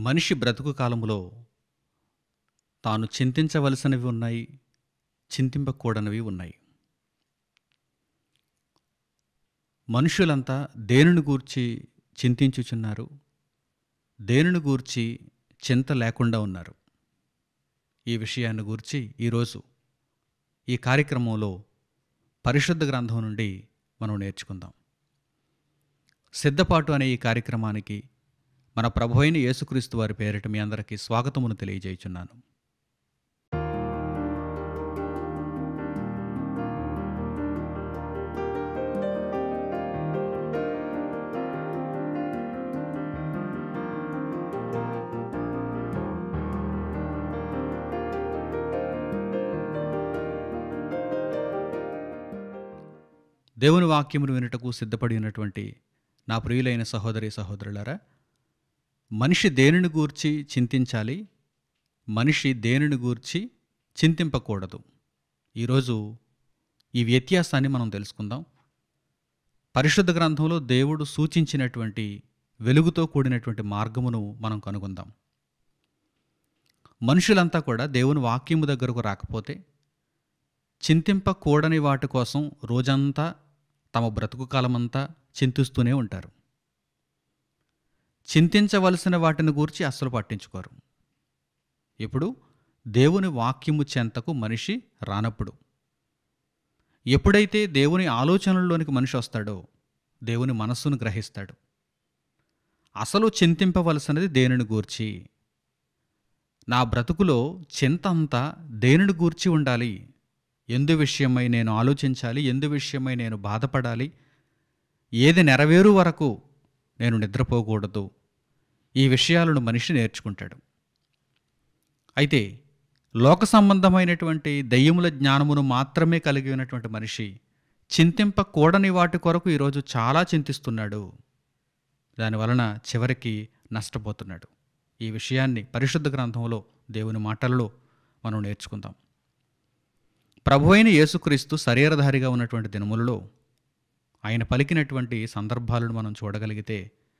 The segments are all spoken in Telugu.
మనిషి బ్రతుకు కాలములో తాను చింతించవలసినవి ఉన్నాయి చింతింపకూడనివి ఉన్నాయి మనుషులంతా దేనిని గూర్చి చింతించుచున్నారు దేనిని గూర్చి చింత లేకుండా ఉన్నారు ఈ విషయాన్ని గూర్చి ఈరోజు ఈ కార్యక్రమంలో పరిశుద్ధ గ్రంథం నుండి మనం నేర్చుకుందాం సిద్ధపాటు అనే ఈ కార్యక్రమానికి మన ప్రభు అయిన యేసుక్రీస్తు వారి పేరిట మీ అందరికీ స్వాగతమును తెలియజేయుచున్నాను దేవుని వాక్యమును వినుటకు సిద్ధపడి ఉన్నటువంటి నా ప్రియులైన సహోదరి సహోదరులారా మనిషి దేనిని గూర్చి చింతించాలి మనిషి దేనిని గూర్చి చింతింపకూడదు ఈరోజు ఈ వ్యత్యాసాన్ని మనం తెలుసుకుందాం పరిశుద్ధ గ్రంథంలో దేవుడు సూచించినటువంటి వెలుగుతో కూడినటువంటి మార్గమును మనం కనుగొందాం మనుషులంతా కూడా దేవుని వాక్యము దగ్గరకు రాకపోతే చింతింపకూడని వాటి కోసం రోజంతా తమ బ్రతుకు కాలమంతా చింతిస్తూనే ఉంటారు చింతించవలసిన వాటిని గూర్చి అస్సలు పట్టించుకోరు ఇప్పుడు దేవుని వాక్యము చెంతకు మనిషి రానప్పుడు ఎప్పుడైతే దేవుని ఆలోచనల్లోనికి మనిషి వస్తాడో దేవుని మనస్సును గ్రహిస్తాడు అసలు చింతింపవలసినది దేనిని గూర్చి నా బ్రతుకులో చింత అంతా దేనిని గూర్చి ఉండాలి ఎందు విషయమై నేను ఆలోచించాలి ఎందు విషయమై నేను బాధపడాలి ఏది నెరవేరు వరకు నేను నిద్రపోకూడదు ఈ విషయాలను మనిషి నేర్చుకుంటాడు అయితే లోక సంబంధమైనటువంటి దయ్యముల జ్ఞానమును మాత్రమే కలిగి ఉన్నటువంటి మనిషి చింతింపకూడని వాటి కొరకు ఈరోజు చాలా చింతిస్తున్నాడు దానివలన చివరికి నష్టపోతున్నాడు ఈ విషయాన్ని పరిశుద్ధ గ్రంథంలో దేవుని మాటలలో మనం నేర్చుకుందాం ప్రభు అయిన యేసుక్రీస్తు శరీరధారిగా ఉన్నటువంటి దినములలో ఆయన పలికినటువంటి సందర్భాలను మనం చూడగలిగితే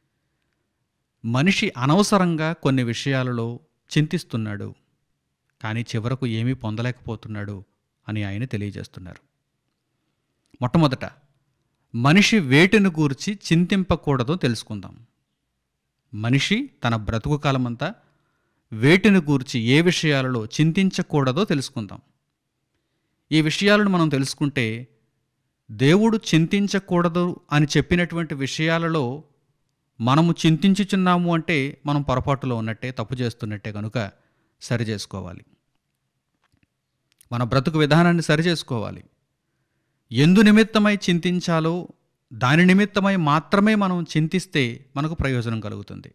మనిషి అనవసరంగా కొన్ని విషయాలలో చింతిస్తున్నాడు కానీ చివరకు ఏమీ పొందలేకపోతున్నాడు అని ఆయన తెలియజేస్తున్నారు మొట్టమొదట మనిషి వేటిని గూర్చి చింతింపకూడదో తెలుసుకుందాం మనిషి తన బ్రతుకు కాలమంతా వేటిని గూర్చి ఏ విషయాలలో చింతించకూడదో తెలుసుకుందాం ఈ విషయాలను మనం తెలుసుకుంటే దేవుడు చింతించకూడదు అని చెప్పినటువంటి విషయాలలో మనము చింతించుచున్నాము అంటే మనం పొరపాటులో ఉన్నట్టే తప్పు చేస్తున్నట్టే కనుక సరి చేసుకోవాలి మన బ్రతుకు విధానాన్ని సరి చేసుకోవాలి ఎందు నిమిత్తమై చింతించాలో దాని నిమిత్తమై మాత్రమే మనం చింతిస్తే మనకు ప్రయోజనం కలుగుతుంది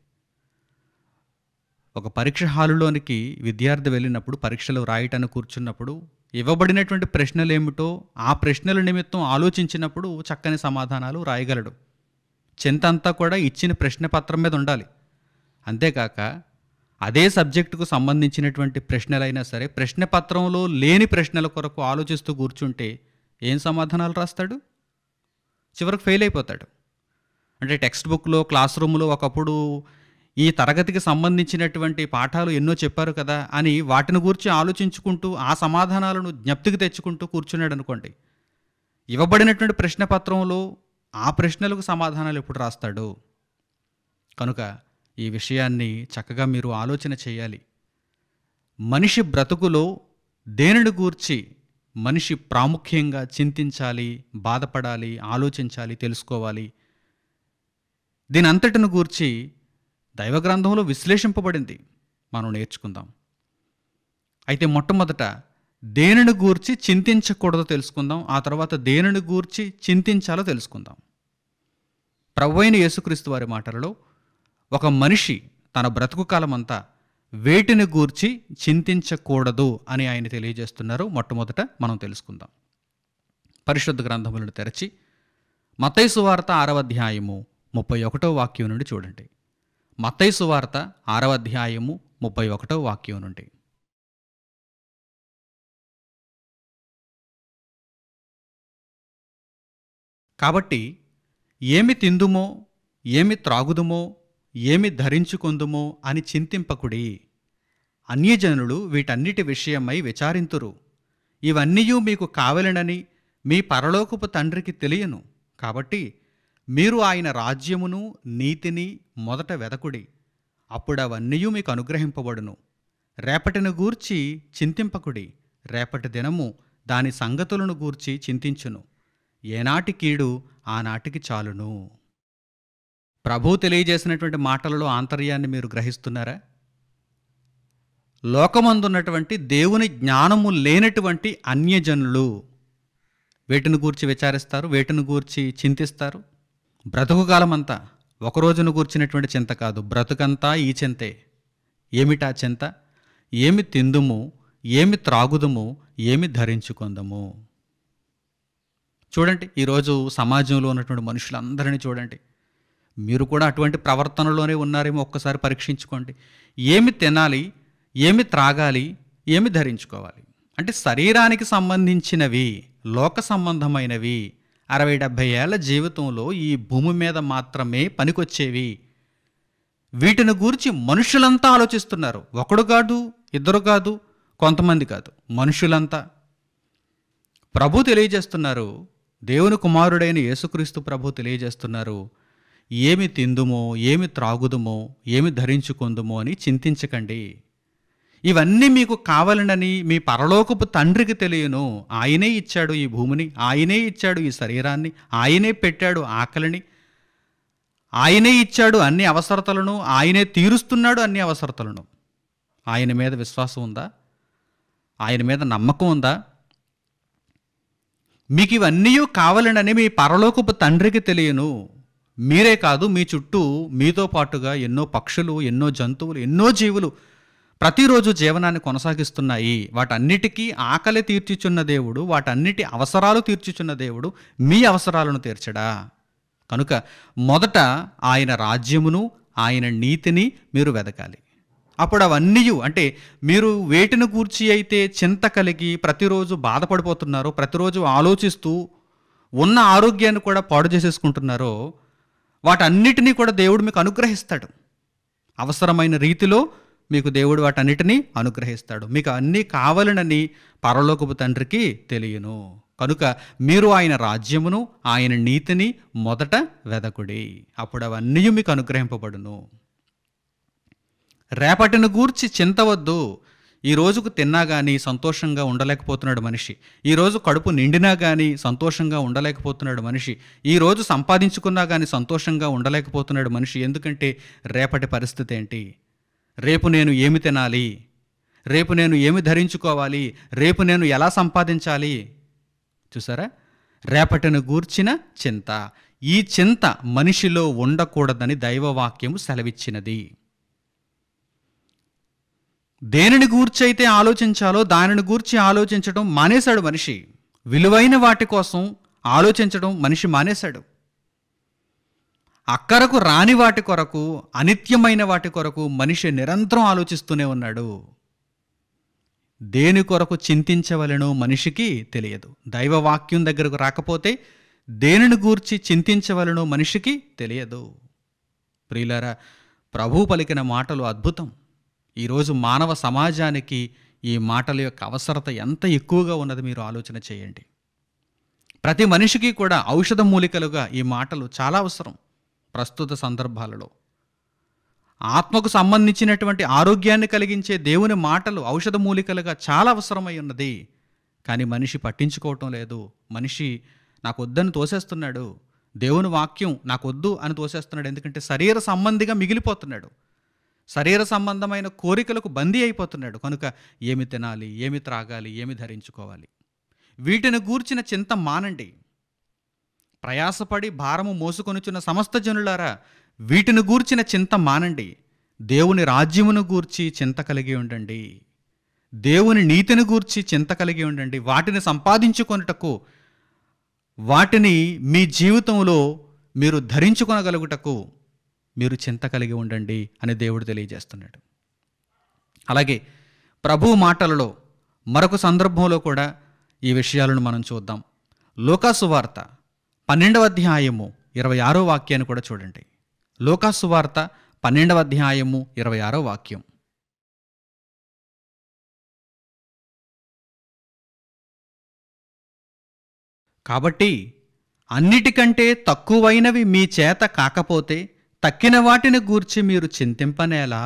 ఒక పరీక్ష హాలులోనికి విద్యార్థి వెళ్ళినప్పుడు పరీక్షలు రాయటానికి కూర్చున్నప్పుడు ఇవ్వబడినటువంటి ప్రశ్నలు ఏమిటో ఆ ప్రశ్నల నిమిత్తం ఆలోచించినప్పుడు చక్కని సమాధానాలు రాయగలడు చింత అంతా కూడా ఇచ్చిన ప్రశ్న పత్రం మీద ఉండాలి అంతేకాక అదే సబ్జెక్టుకు సంబంధించినటువంటి ప్రశ్నలైనా సరే ప్రశ్న పత్రంలో లేని ప్రశ్నల కొరకు ఆలోచిస్తూ కూర్చుంటే ఏం సమాధానాలు రాస్తాడు చివరికి ఫెయిల్ అయిపోతాడు అంటే టెక్స్ట్ బుక్లో క్లాస్ రూమ్లో ఒకప్పుడు ఈ తరగతికి సంబంధించినటువంటి పాఠాలు ఎన్నో చెప్పారు కదా అని వాటిని గురించి ఆలోచించుకుంటూ ఆ సమాధానాలను జ్ఞప్తికి తెచ్చుకుంటూ కూర్చున్నాడు అనుకోండి ఇవ్వబడినటువంటి ప్రశ్న పత్రంలో ఆ ప్రశ్నలకు సమాధానాలు ఎప్పుడు రాస్తాడు కనుక ఈ విషయాన్ని చక్కగా మీరు ఆలోచన చేయాలి మనిషి బ్రతుకులో దేనిని గూర్చి మనిషి ప్రాముఖ్యంగా చింతించాలి బాధపడాలి ఆలోచించాలి తెలుసుకోవాలి దీని అంతటిని గూర్చి దైవగ్రంథంలో విశ్లేషింపబడింది మనం నేర్చుకుందాం అయితే మొట్టమొదట దేనిని గూర్చి చింతించకూడదో తెలుసుకుందాం ఆ తర్వాత దేనిని గూర్చి చింతించాలో తెలుసుకుందాం ప్రభు అయిన యేసుక్రీస్తు వారి మాటలలో ఒక మనిషి తన బ్రతుకు కాలమంతా వేటిని గూర్చి చింతించకూడదు అని ఆయన తెలియజేస్తున్నారు మొట్టమొదట మనం తెలుసుకుందాం పరిశుద్ధ గ్రంథములను తెరచి మతైసు వార్త ఆరవ అధ్యాయము ముప్పై ఒకటో వాక్యం నుండి చూడండి మత్తైసు వార్త ఆరవ అధ్యాయము ముప్పై ఒకటో వాక్యం నుండి కాబట్టి ఏమి తిందుమో ఏమి త్రాగుదుమో ఏమి ధరించుకొందుమో అని చింతింపకుడి అన్యజనులు వీటన్నిటి విషయమై విచారింతురు ఇవన్నీయూ మీకు కావలెనని మీ పరలోకపు తండ్రికి తెలియను కాబట్టి మీరు ఆయన రాజ్యమును నీతిని మొదట వెదకుడి అప్పుడు అవన్నీ మీకు అనుగ్రహింపబడును రేపటిని గూర్చి చింతింపకుడి రేపటి దినము దాని సంగతులను గూర్చి చింతించును ఏనాటి కీడు ఆనాటికి చాలును ప్రభు తెలియజేసినటువంటి మాటలలో ఆంతర్యాన్ని మీరు గ్రహిస్తున్నారా లోకమందున్నటువంటి దేవుని జ్ఞానము లేనటువంటి అన్యజనులు వేటిని గూర్చి విచారిస్తారు వేటిని గూర్చి చింతిస్తారు బ్రతుకు కాలమంతా ఒక రోజును గూర్చినటువంటి చింత కాదు బ్రతుకంతా ఈ చింతే ఏమిటా చింత ఏమి తిందుము ఏమి త్రాగుదుము ఏమి ధరించుకుందము చూడండి ఈరోజు సమాజంలో ఉన్నటువంటి మనుషులందరినీ చూడండి మీరు కూడా అటువంటి ప్రవర్తనలోనే ఉన్నారేమో ఒక్కసారి పరీక్షించుకోండి ఏమి తినాలి ఏమి త్రాగాలి ఏమి ధరించుకోవాలి అంటే శరీరానికి సంబంధించినవి లోక సంబంధమైనవి అరవై డెబ్భై ఏళ్ల జీవితంలో ఈ భూమి మీద మాత్రమే పనికొచ్చేవి వీటిని గూర్చి మనుషులంతా ఆలోచిస్తున్నారు ఒకడు కాదు ఇద్దరు కాదు కొంతమంది కాదు మనుషులంతా ప్రభు తెలియజేస్తున్నారు దేవుని కుమారుడైన యేసుక్రీస్తు ప్రభు తెలియజేస్తున్నారు ఏమి తిందుమో ఏమి త్రాగుదుమో ఏమి ధరించుకుందుమో అని చింతించకండి ఇవన్నీ మీకు కావాలనని మీ పరలోకపు తండ్రికి తెలియను ఆయనే ఇచ్చాడు ఈ భూమిని ఆయనే ఇచ్చాడు ఈ శరీరాన్ని ఆయనే పెట్టాడు ఆకలిని ఆయనే ఇచ్చాడు అన్ని అవసరతలను ఆయనే తీరుస్తున్నాడు అన్ని అవసరతలను ఆయన మీద విశ్వాసం ఉందా ఆయన మీద నమ్మకం ఉందా మీకు ఇవన్నీ కావాలనని మీ పరలోకపు తండ్రికి తెలియను మీరే కాదు మీ చుట్టూ మీతో పాటుగా ఎన్నో పక్షులు ఎన్నో జంతువులు ఎన్నో జీవులు ప్రతిరోజు జీవనాన్ని కొనసాగిస్తున్నాయి వాటన్నిటికీ ఆకలి తీర్చుచున్న దేవుడు వాటన్నిటి అవసరాలు తీర్చుచున్న దేవుడు మీ అవసరాలను తీర్చడా కనుక మొదట ఆయన రాజ్యమును ఆయన నీతిని మీరు వెదకాలి అప్పుడు అవన్నీ అంటే మీరు వేటిని గూర్చి అయితే చింత కలిగి ప్రతిరోజు బాధపడిపోతున్నారో ప్రతిరోజు ఆలోచిస్తూ ఉన్న ఆరోగ్యాన్ని కూడా పాడు చేసేసుకుంటున్నారో వాటన్నిటినీ కూడా దేవుడు మీకు అనుగ్రహిస్తాడు అవసరమైన రీతిలో మీకు దేవుడు వాటన్నిటినీ అనుగ్రహిస్తాడు మీకు అన్నీ కావాలనని పరలోకపు తండ్రికి తెలియను కనుక మీరు ఆయన రాజ్యమును ఆయన నీతిని మొదట వెదకుడి అప్పుడు అవన్నీ మీకు అనుగ్రహింపబడును రేపటిని గూర్చి చింతవద్దు ఈ రోజుకు తిన్నా కానీ సంతోషంగా ఉండలేకపోతున్నాడు మనిషి ఈ రోజు కడుపు నిండినా కానీ సంతోషంగా ఉండలేకపోతున్నాడు మనిషి ఈ రోజు సంపాదించుకున్నా కానీ సంతోషంగా ఉండలేకపోతున్నాడు మనిషి ఎందుకంటే రేపటి పరిస్థితి ఏంటి రేపు నేను ఏమి తినాలి రేపు నేను ఏమి ధరించుకోవాలి రేపు నేను ఎలా సంపాదించాలి చూసారా రేపటిని గూర్చిన చింత ఈ చింత మనిషిలో ఉండకూడదని దైవవాక్యము సెలవిచ్చినది దేనిని గూర్చైతే ఆలోచించాలో దానిని గూర్చి ఆలోచించడం మానేశాడు మనిషి విలువైన వాటి కోసం ఆలోచించడం మనిషి మానేశాడు అక్కరకు రాని వాటి కొరకు అనిత్యమైన వాటి కొరకు మనిషి నిరంతరం ఆలోచిస్తూనే ఉన్నాడు దేని కొరకు చింతించవలెనో మనిషికి తెలియదు దైవవాక్యం దగ్గరకు రాకపోతే దేనిని గూర్చి చింతించవలనో మనిషికి తెలియదు ప్రియులారా ప్రభు పలికిన మాటలు అద్భుతం ఈరోజు మానవ సమాజానికి ఈ మాటల యొక్క అవసరత ఎంత ఎక్కువగా ఉన్నది మీరు ఆలోచన చేయండి ప్రతి మనిషికి కూడా ఔషధ మూలికలుగా ఈ మాటలు చాలా అవసరం ప్రస్తుత సందర్భాలలో ఆత్మకు సంబంధించినటువంటి ఆరోగ్యాన్ని కలిగించే దేవుని మాటలు ఔషధ మూలికలుగా చాలా అవసరమై ఉన్నది కానీ మనిషి పట్టించుకోవటం లేదు మనిషి నాకు వద్దని తోసేస్తున్నాడు దేవుని వాక్యం నాకు వద్దు అని తోసేస్తున్నాడు ఎందుకంటే శరీర సంబంధిగా మిగిలిపోతున్నాడు శరీర సంబంధమైన కోరికలకు బందీ అయిపోతున్నాడు కనుక ఏమి తినాలి ఏమి త్రాగాలి ఏమి ధరించుకోవాలి వీటిని గూర్చిన చింత మానండి ప్రయాసపడి భారము మోసుకొనుచున్న సమస్త జనులారా వీటిని గూర్చిన చింత మానండి దేవుని రాజ్యమును గూర్చి చింత కలిగి ఉండండి దేవుని నీతిని గూర్చి చింత కలిగి ఉండండి వాటిని సంపాదించుకొనుటకు వాటిని మీ జీవితంలో మీరు ధరించుకొనగలుగుటకు మీరు చింత కలిగి ఉండండి అని దేవుడు తెలియజేస్తున్నాడు అలాగే ప్రభు మాటలలో మరొక సందర్భంలో కూడా ఈ విషయాలను మనం చూద్దాం లోకాసు వార్త పన్నెండవ అధ్యాయము ఇరవై ఆరో వాక్యాన్ని కూడా చూడండి లోకాసు వార్త పన్నెండవ అధ్యాయము ఇరవై ఆరో వాక్యం కాబట్టి అన్నిటికంటే తక్కువైనవి మీ చేత కాకపోతే తక్కిన వాటిని గూర్చి మీరు చింతింపనేలా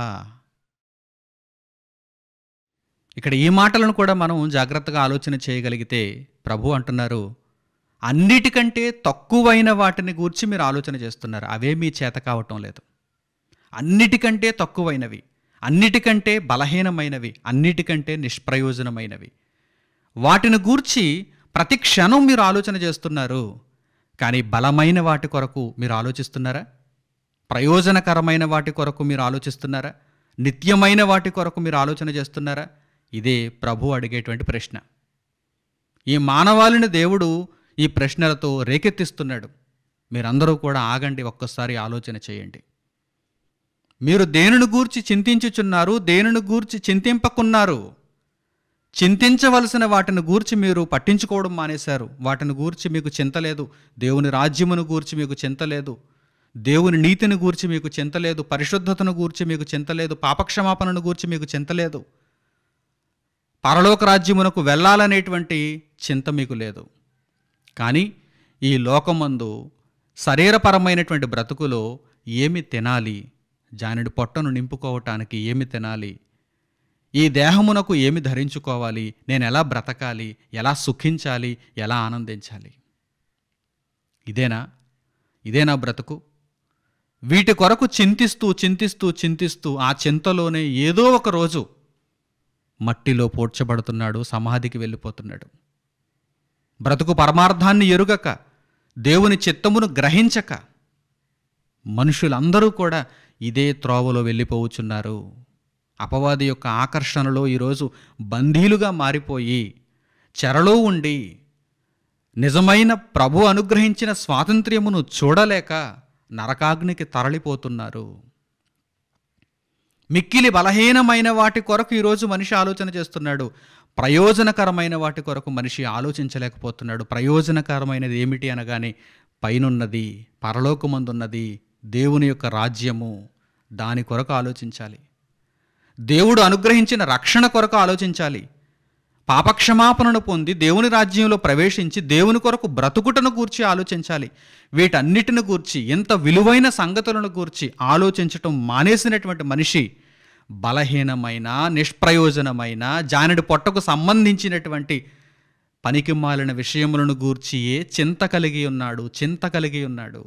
ఇక్కడ ఈ మాటలను కూడా మనం జాగ్రత్తగా ఆలోచన చేయగలిగితే ప్రభు అంటున్నారు అన్నిటికంటే తక్కువైన వాటిని గూర్చి మీరు ఆలోచన చేస్తున్నారు అవే మీ చేత కావటం లేదు అన్నిటికంటే తక్కువైనవి అన్నిటికంటే బలహీనమైనవి అన్నిటికంటే నిష్ప్రయోజనమైనవి వాటిని గూర్చి ప్రతి క్షణం మీరు ఆలోచన చేస్తున్నారు కానీ బలమైన వాటి కొరకు మీరు ఆలోచిస్తున్నారా ప్రయోజనకరమైన వాటి కొరకు మీరు ఆలోచిస్తున్నారా నిత్యమైన వాటి కొరకు మీరు ఆలోచన చేస్తున్నారా ఇదే ప్రభు అడిగేటువంటి ప్రశ్న ఈ మానవాళిని దేవుడు ఈ ప్రశ్నలతో రేకెత్తిస్తున్నాడు మీరందరూ కూడా ఆగండి ఒక్కసారి ఆలోచన చేయండి మీరు దేనిని గూర్చి చింతించుచున్నారు దేనిని గూర్చి చింతింపకున్నారు చింతించవలసిన వాటిని గూర్చి మీరు పట్టించుకోవడం మానేశారు వాటిని గూర్చి మీకు చింత లేదు దేవుని రాజ్యమును గూర్చి మీకు చింత లేదు దేవుని నీతిని గూర్చి మీకు చింత లేదు పరిశుద్ధతను గూర్చి మీకు చింత లేదు పాపక్షమాపణను గూర్చి మీకు చింత లేదు పరలోక రాజ్యమునకు వెళ్ళాలనేటువంటి చింత మీకు లేదు కానీ ఈ లోకమందు శరీరపరమైనటువంటి బ్రతుకులో ఏమి తినాలి జానుడి పొట్టను నింపుకోవటానికి ఏమి తినాలి ఈ దేహమునకు ఏమి ధరించుకోవాలి నేను ఎలా బ్రతకాలి ఎలా సుఖించాలి ఎలా ఆనందించాలి ఇదేనా ఇదేనా బ్రతుకు వీటి కొరకు చింతిస్తూ చింతిస్తూ చింతిస్తూ ఆ చింతలోనే ఏదో ఒక రోజు మట్టిలో పోడ్చబడుతున్నాడు సమాధికి వెళ్ళిపోతున్నాడు బ్రతుకు పరమార్థాన్ని ఎరుగక దేవుని చిత్తమును గ్రహించక మనుషులందరూ కూడా ఇదే త్రోవలో వెళ్ళిపోవచ్చున్నారు అపవాది యొక్క ఆకర్షణలో ఈరోజు బందీలుగా మారిపోయి చెరలో ఉండి నిజమైన ప్రభు అనుగ్రహించిన స్వాతంత్ర్యమును చూడలేక నరకాగ్నికి తరలిపోతున్నారు మిక్కిలి బలహీనమైన వాటి కొరకు ఈరోజు మనిషి ఆలోచన చేస్తున్నాడు ప్రయోజనకరమైన వాటి కొరకు మనిషి ఆలోచించలేకపోతున్నాడు ప్రయోజనకరమైనది ఏమిటి అనగానే పైనున్నది పరలోకమందున్నది దేవుని యొక్క రాజ్యము దాని కొరకు ఆలోచించాలి దేవుడు అనుగ్రహించిన రక్షణ కొరకు ఆలోచించాలి పాపక్షమాపణను పొంది దేవుని రాజ్యంలో ప్రవేశించి దేవుని కొరకు బ్రతుకుటను గూర్చి ఆలోచించాలి వీటన్నిటిని గూర్చి ఎంత విలువైన సంగతులను గూర్చి ఆలోచించటం మానేసినటువంటి మనిషి బలహీనమైన నిష్ప్రయోజనమైన జానడి పొట్టకు సంబంధించినటువంటి పనికి మాలిన విషయములను గూర్చియే చింత కలిగి ఉన్నాడు చింత కలిగి ఉన్నాడు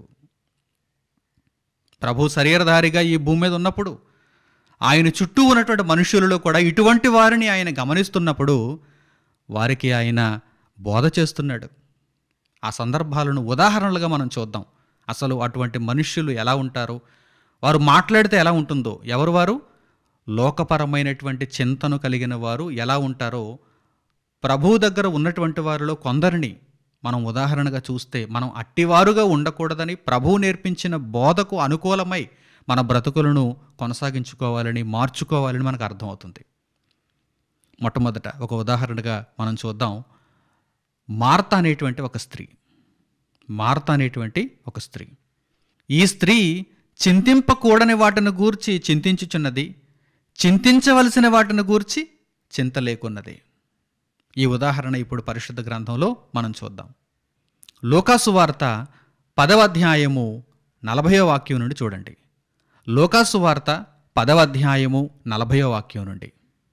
ప్రభు శరీరధారిగా ఈ భూమి మీద ఉన్నప్పుడు ఆయన చుట్టూ ఉన్నటువంటి మనుషులలో కూడా ఇటువంటి వారిని ఆయన గమనిస్తున్నప్పుడు వారికి ఆయన బోధ చేస్తున్నాడు ఆ సందర్భాలను ఉదాహరణలుగా మనం చూద్దాం అసలు అటువంటి మనుష్యులు ఎలా ఉంటారు వారు మాట్లాడితే ఎలా ఉంటుందో ఎవరు వారు లోకపరమైనటువంటి చింతను కలిగిన వారు ఎలా ఉంటారో ప్రభువు దగ్గర ఉన్నటువంటి వారిలో కొందరిని మనం ఉదాహరణగా చూస్తే మనం అట్టివారుగా ఉండకూడదని ప్రభువు నేర్పించిన బోధకు అనుకూలమై మన బ్రతుకులను కొనసాగించుకోవాలని మార్చుకోవాలని మనకు అర్థమవుతుంది మొట్టమొదట ఒక ఉదాహరణగా మనం చూద్దాం మార్త అనేటువంటి ఒక స్త్రీ మార్త అనేటువంటి ఒక స్త్రీ ఈ స్త్రీ చింతింపకూడని వాటిని గూర్చి చింతించుచున్నది చింతించవలసిన వాటిని గూర్చి చింత లేకున్నది ఈ ఉదాహరణ ఇప్పుడు పరిశుద్ధ గ్రంథంలో మనం చూద్దాం లోకాసు వార్త పదవ అధ్యాయము నలభయో వాక్యం నుండి చూడండి లోకాసు వార్త పదవ అధ్యాయము నలభయో వాక్యం నుండి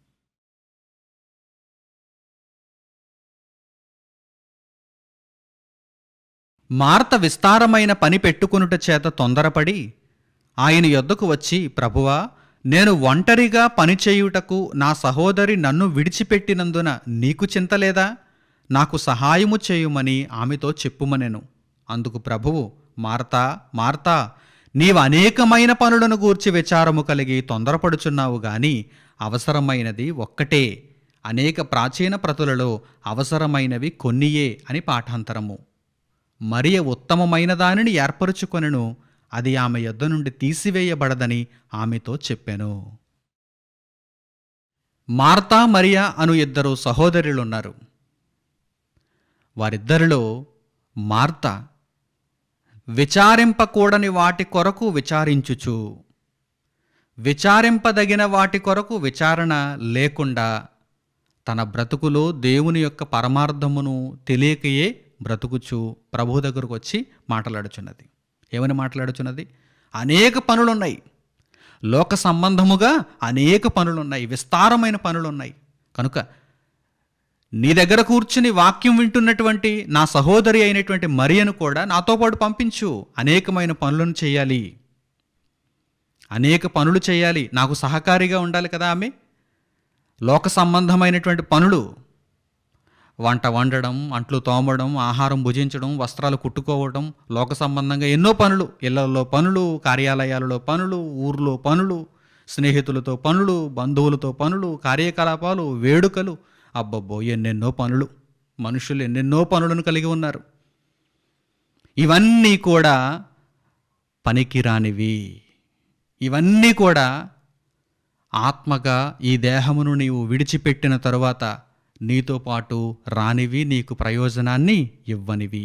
మార్త విస్తారమైన పని పెట్టుకొనుట చేత తొందరపడి ఆయన యొద్దకు వచ్చి ప్రభువా నేను ఒంటరిగా పనిచేయుటకు నా సహోదరి నన్ను విడిచిపెట్టినందున నీకు చింతలేదా నాకు సహాయము చేయుమని ఆమెతో చెప్పుమనెను అందుకు ప్రభువు మార్తా మార్తా నీవు అనేకమైన పనులను గూర్చి విచారము కలిగి తొందరపడుచున్నావు గాని అవసరమైనది ఒక్కటే అనేక ప్రాచీన ప్రతులలో అవసరమైనవి కొన్నియే అని పాఠాంతరము మరియ ఉత్తమమైన దానిని ఏర్పరుచుకొనెను అది ఆమె యొద్ద నుండి తీసివేయబడదని ఆమెతో చెప్పెను మార్తా మరియా అను ఇద్దరు సహోదరులున్నారు వారిద్దరిలో మార్త విచారింపకూడని వాటి కొరకు విచారించుచు విచారింపదగిన వాటి కొరకు విచారణ లేకుండా తన బ్రతుకులో దేవుని యొక్క పరమార్థమును తెలియకయే బ్రతుకుచు ప్రభు దగ్గరకు వచ్చి మాట్లాడుచున్నది ఏమని మాట్లాడుచున్నది అనేక పనులున్నాయి లోక సంబంధముగా అనేక పనులున్నాయి విస్తారమైన పనులున్నాయి కనుక నీ దగ్గర కూర్చుని వాక్యం వింటున్నటువంటి నా సహోదరి అయినటువంటి మరియను కూడా నాతో పాటు పంపించు అనేకమైన పనులను చేయాలి అనేక పనులు చేయాలి నాకు సహకారిగా ఉండాలి కదా ఆమె లోక సంబంధమైనటువంటి పనులు వంట వండడం అంట్లు తోమడం ఆహారం భుజించడం వస్త్రాలు కుట్టుకోవడం లోక సంబంధంగా ఎన్నో పనులు ఇళ్లలో పనులు కార్యాలయాలలో పనులు ఊర్లో పనులు స్నేహితులతో పనులు బంధువులతో పనులు కార్యకలాపాలు వేడుకలు అబ్బబ్బో ఎన్నెన్నో పనులు మనుషులు ఎన్నెన్నో పనులను కలిగి ఉన్నారు ఇవన్నీ కూడా పనికిరానివి ఇవన్నీ కూడా ఆత్మగా ఈ దేహమును నీవు విడిచిపెట్టిన తరువాత నీతో పాటు రానివి నీకు ప్రయోజనాన్ని ఇవ్వనివి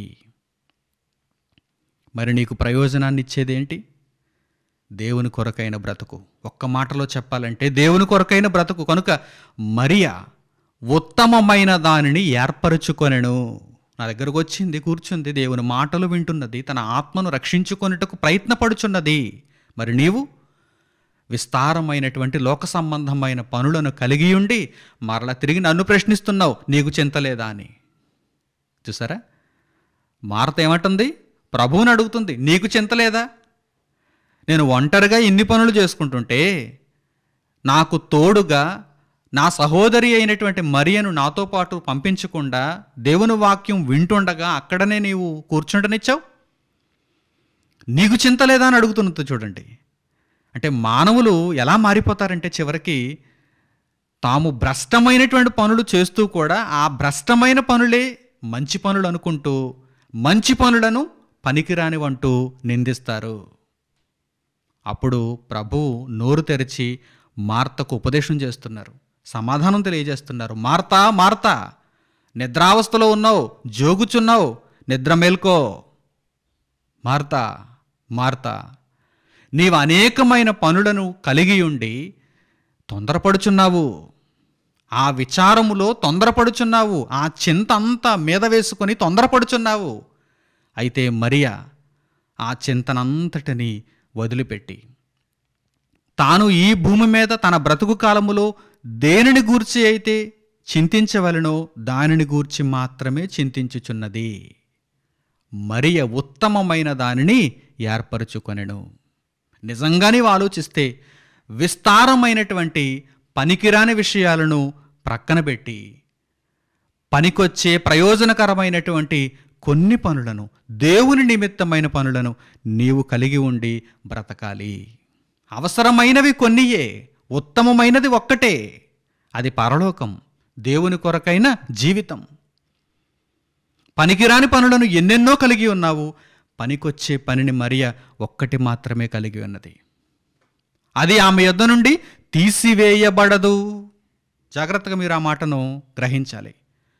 మరి నీకు ప్రయోజనాన్ని ఇచ్చేదేంటి దేవుని కొరకైన బ్రతుకు ఒక్క మాటలో చెప్పాలంటే దేవుని కొరకైన బ్రతుకు కనుక మరియా ఉత్తమమైన దానిని ఏర్పరచుకొనెను నా దగ్గరకు వచ్చింది కూర్చుంది దేవుని మాటలు వింటున్నది తన ఆత్మను రక్షించుకొనుటకు ప్రయత్నపడుచున్నది మరి నీవు విస్తారమైనటువంటి లోక సంబంధమైన పనులను కలిగి ఉండి మరల తిరిగి నన్ను ప్రశ్నిస్తున్నావు నీకు చింతలేదా అని చూసారా మారత ఏమంటుంది ప్రభువుని అడుగుతుంది నీకు చింతలేదా నేను ఒంటరిగా ఇన్ని పనులు చేసుకుంటుంటే నాకు తోడుగా నా సహోదరి అయినటువంటి మరియను నాతో పాటు పంపించకుండా దేవుని వాక్యం వింటుండగా అక్కడనే నీవు కూర్చుంటనిచ్చావు నీకు చింతలేదా అని అడుగుతున్నది చూడండి అంటే మానవులు ఎలా మారిపోతారంటే చివరికి తాము భ్రష్టమైనటువంటి పనులు చేస్తూ కూడా ఆ భ్రష్టమైన పనులే మంచి పనులు అనుకుంటూ మంచి పనులను పనికిరానివంటూ నిందిస్తారు అప్పుడు ప్రభు నోరు తెరిచి మార్తకు ఉపదేశం చేస్తున్నారు సమాధానం తెలియజేస్తున్నారు మార్తా మార్తా నిద్రావస్థలో ఉన్నావు జోగుచున్నావు నిద్ర మేల్కో మార్తా మార్తా నీవు అనేకమైన పనులను కలిగి ఉండి తొందరపడుచున్నావు ఆ విచారములో తొందరపడుచున్నావు ఆ చింత అంతా మీద వేసుకొని తొందరపడుచున్నావు అయితే మరియా ఆ చింతనంతటిని వదిలిపెట్టి తాను ఈ భూమి మీద తన బ్రతుకు కాలములో దేనిని గూర్చి అయితే చింతించవలనో దానిని గూర్చి మాత్రమే చింతించుచున్నది మరియ ఉత్తమమైన దానిని ఏర్పరచుకొనెను నిజంగా నీవు ఆలోచిస్తే విస్తారమైనటువంటి పనికిరాని విషయాలను ప్రక్కన పెట్టి పనికొచ్చే ప్రయోజనకరమైనటువంటి కొన్ని పనులను దేవుని నిమిత్తమైన పనులను నీవు కలిగి ఉండి బ్రతకాలి అవసరమైనవి కొన్నియే ఉత్తమమైనది ఒక్కటే అది పరలోకం దేవుని కొరకైన జీవితం పనికిరాని పనులను ఎన్నెన్నో కలిగి ఉన్నావు పనికొచ్చే పనిని మరియ ఒక్కటి మాత్రమే కలిగి ఉన్నది అది ఆమె యొద్ద నుండి తీసివేయబడదు జాగ్రత్తగా మీరు ఆ మాటను గ్రహించాలి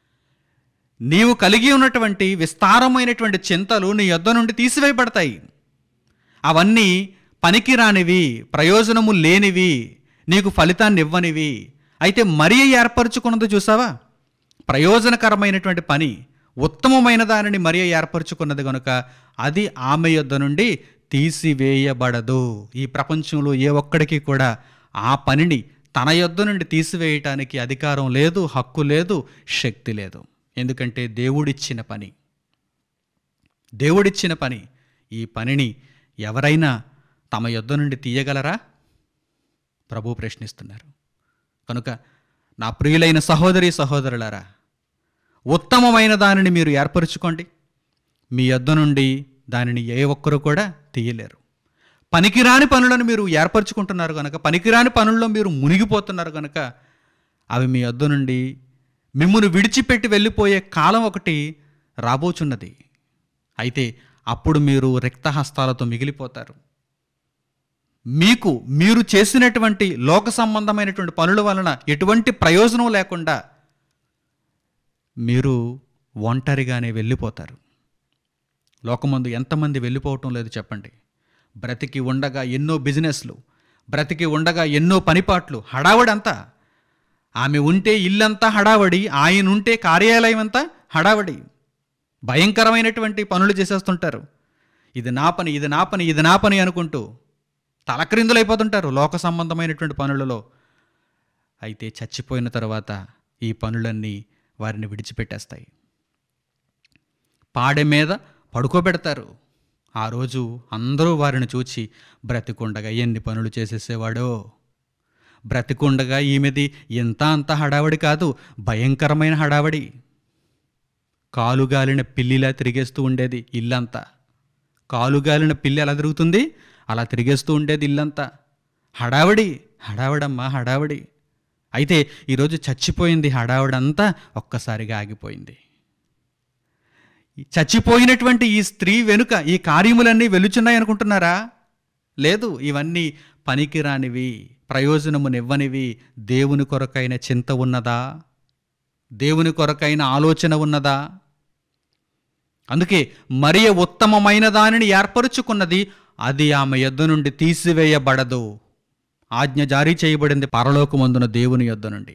నీవు కలిగి ఉన్నటువంటి విస్తారమైనటువంటి చింతలు నీ యొద్ద నుండి తీసివేయబడతాయి అవన్నీ పనికిరానివి ప్రయోజనము లేనివి నీకు ఫలితాన్ని ఇవ్వనివి అయితే మరి ఏర్పరచుకున్నది చూసావా ప్రయోజనకరమైనటువంటి పని ఉత్తమమైన దానిని మరి ఏర్పరచుకున్నది కనుక అది ఆమె యొద్ద నుండి తీసివేయబడదు ఈ ప్రపంచంలో ఏ ఒక్కడికి కూడా ఆ పనిని తన యొద్ద నుండి తీసివేయటానికి అధికారం లేదు హక్కు లేదు శక్తి లేదు ఎందుకంటే దేవుడిచ్చిన పని దేవుడిచ్చిన పని ఈ పనిని ఎవరైనా తమ యొద్ద నుండి తీయగలరా ప్రభు ప్రశ్నిస్తున్నారు కనుక నా ప్రియులైన సహోదరి సహోదరులారా ఉత్తమమైన దానిని మీరు ఏర్పరచుకోండి మీ యొద్ద నుండి దానిని ఏ ఒక్కరు కూడా తీయలేరు పనికిరాని పనులను మీరు ఏర్పరచుకుంటున్నారు కనుక పనికిరాని పనుల్లో మీరు మునిగిపోతున్నారు కనుక అవి మీ యొద్ద నుండి మిమ్మును విడిచిపెట్టి వెళ్ళిపోయే కాలం ఒకటి రాబోచున్నది అయితే అప్పుడు మీరు రిక్తహస్తాలతో మిగిలిపోతారు మీకు మీరు చేసినటువంటి లోక సంబంధమైనటువంటి పనుల వలన ఎటువంటి ప్రయోజనం లేకుండా మీరు ఒంటరిగానే వెళ్ళిపోతారు లోకమందు ఎంతమంది వెళ్ళిపోవటం లేదు చెప్పండి బ్రతికి ఉండగా ఎన్నో బిజినెస్లు బ్రతికి ఉండగా ఎన్నో పనిపాట్లు హడావడంతా ఆమె ఉంటే ఇల్లంతా హడావడి ఆయన ఉంటే కార్యాలయం అంతా హడావడి భయంకరమైనటువంటి పనులు చేసేస్తుంటారు ఇది నా పని ఇది నా పని ఇది నా పని అనుకుంటూ తలక్రిందులైపోతుంటారు లోక సంబంధమైనటువంటి పనులలో అయితే చచ్చిపోయిన తర్వాత ఈ పనులన్నీ వారిని విడిచిపెట్టేస్తాయి పాడె మీద పడుకోబెడతారు ఆ రోజు అందరూ వారిని చూచి బ్రతికుండగా ఎన్ని పనులు చేసేసేవాడో బ్రతికుండగా ఈమెది ఎంత అంత హడావడి కాదు భయంకరమైన హడావడి కాలుగాలిన పిల్లిలా తిరిగేస్తూ ఉండేది ఇల్లంతా కాలుగాలిన పిల్లి ఎలా తిరుగుతుంది అలా తిరిగేస్తూ ఉండేది ఇల్లంతా హడావడి హడావడమ్మా హడావడి అయితే ఈరోజు చచ్చిపోయింది హడావడంతా ఒక్కసారిగా ఆగిపోయింది ఈ చచ్చిపోయినటువంటి ఈ స్త్రీ వెనుక ఈ కార్యములన్నీ వెలుచున్నాయి అనుకుంటున్నారా లేదు ఇవన్నీ పనికిరానివి ప్రయోజనమునివ్వనివి దేవుని కొరకైన చింత ఉన్నదా దేవుని కొరకైన ఆలోచన ఉన్నదా అందుకే మరియ ఉత్తమమైన దానిని ఏర్పరుచుకున్నది అది ఆమె యొద్ద నుండి తీసివేయబడదు ఆజ్ఞ జారీ చేయబడింది పరలోకమందున దేవుని యొద్ద నుండి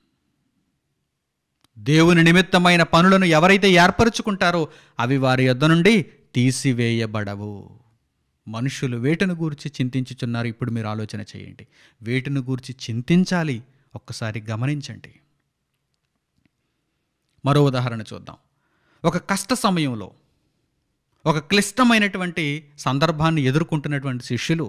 దేవుని నిమిత్తమైన పనులను ఎవరైతే ఏర్పరచుకుంటారో అవి వారి యొద్ద నుండి తీసివేయబడవు మనుషులు వేటిని గూర్చి చింతించుచున్నారు ఇప్పుడు మీరు ఆలోచన చేయండి వేటిని గూర్చి చింతించాలి ఒక్కసారి గమనించండి మరో ఉదాహరణ చూద్దాం ఒక కష్ట సమయంలో ఒక క్లిష్టమైనటువంటి సందర్భాన్ని ఎదుర్కొంటున్నటువంటి శిష్యులు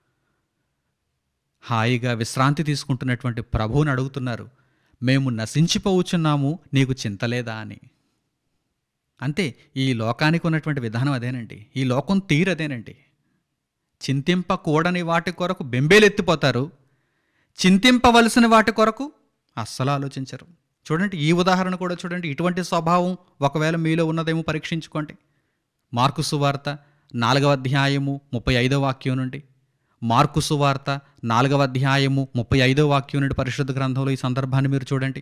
హాయిగా విశ్రాంతి తీసుకుంటున్నటువంటి ప్రభువుని అడుగుతున్నారు మేము నశించిపోవచ్చున్నాము నీకు చింతలేదా అని అంతే ఈ లోకానికి ఉన్నటువంటి విధానం అదేనండి ఈ లోకం తీరు అదేనండి చింతింపకూడని వాటి కొరకు బెంబేలెత్తిపోతారు చింతింపవలసిన వాటి కొరకు అస్సలు ఆలోచించరు చూడండి ఈ ఉదాహరణ కూడా చూడండి ఇటువంటి స్వభావం ఒకవేళ మీలో ఉన్నదేమో పరీక్షించుకోండి మార్కు సువార్త నాలుగవ అధ్యాయము ముప్పై ఐదవ వాక్యం నుండి మార్కు సువార్త నాలుగవ అధ్యాయము ముప్పై ఐదవ వాక్యం నుండి పరిశుద్ధ గ్రంథంలో ఈ సందర్భాన్ని మీరు చూడండి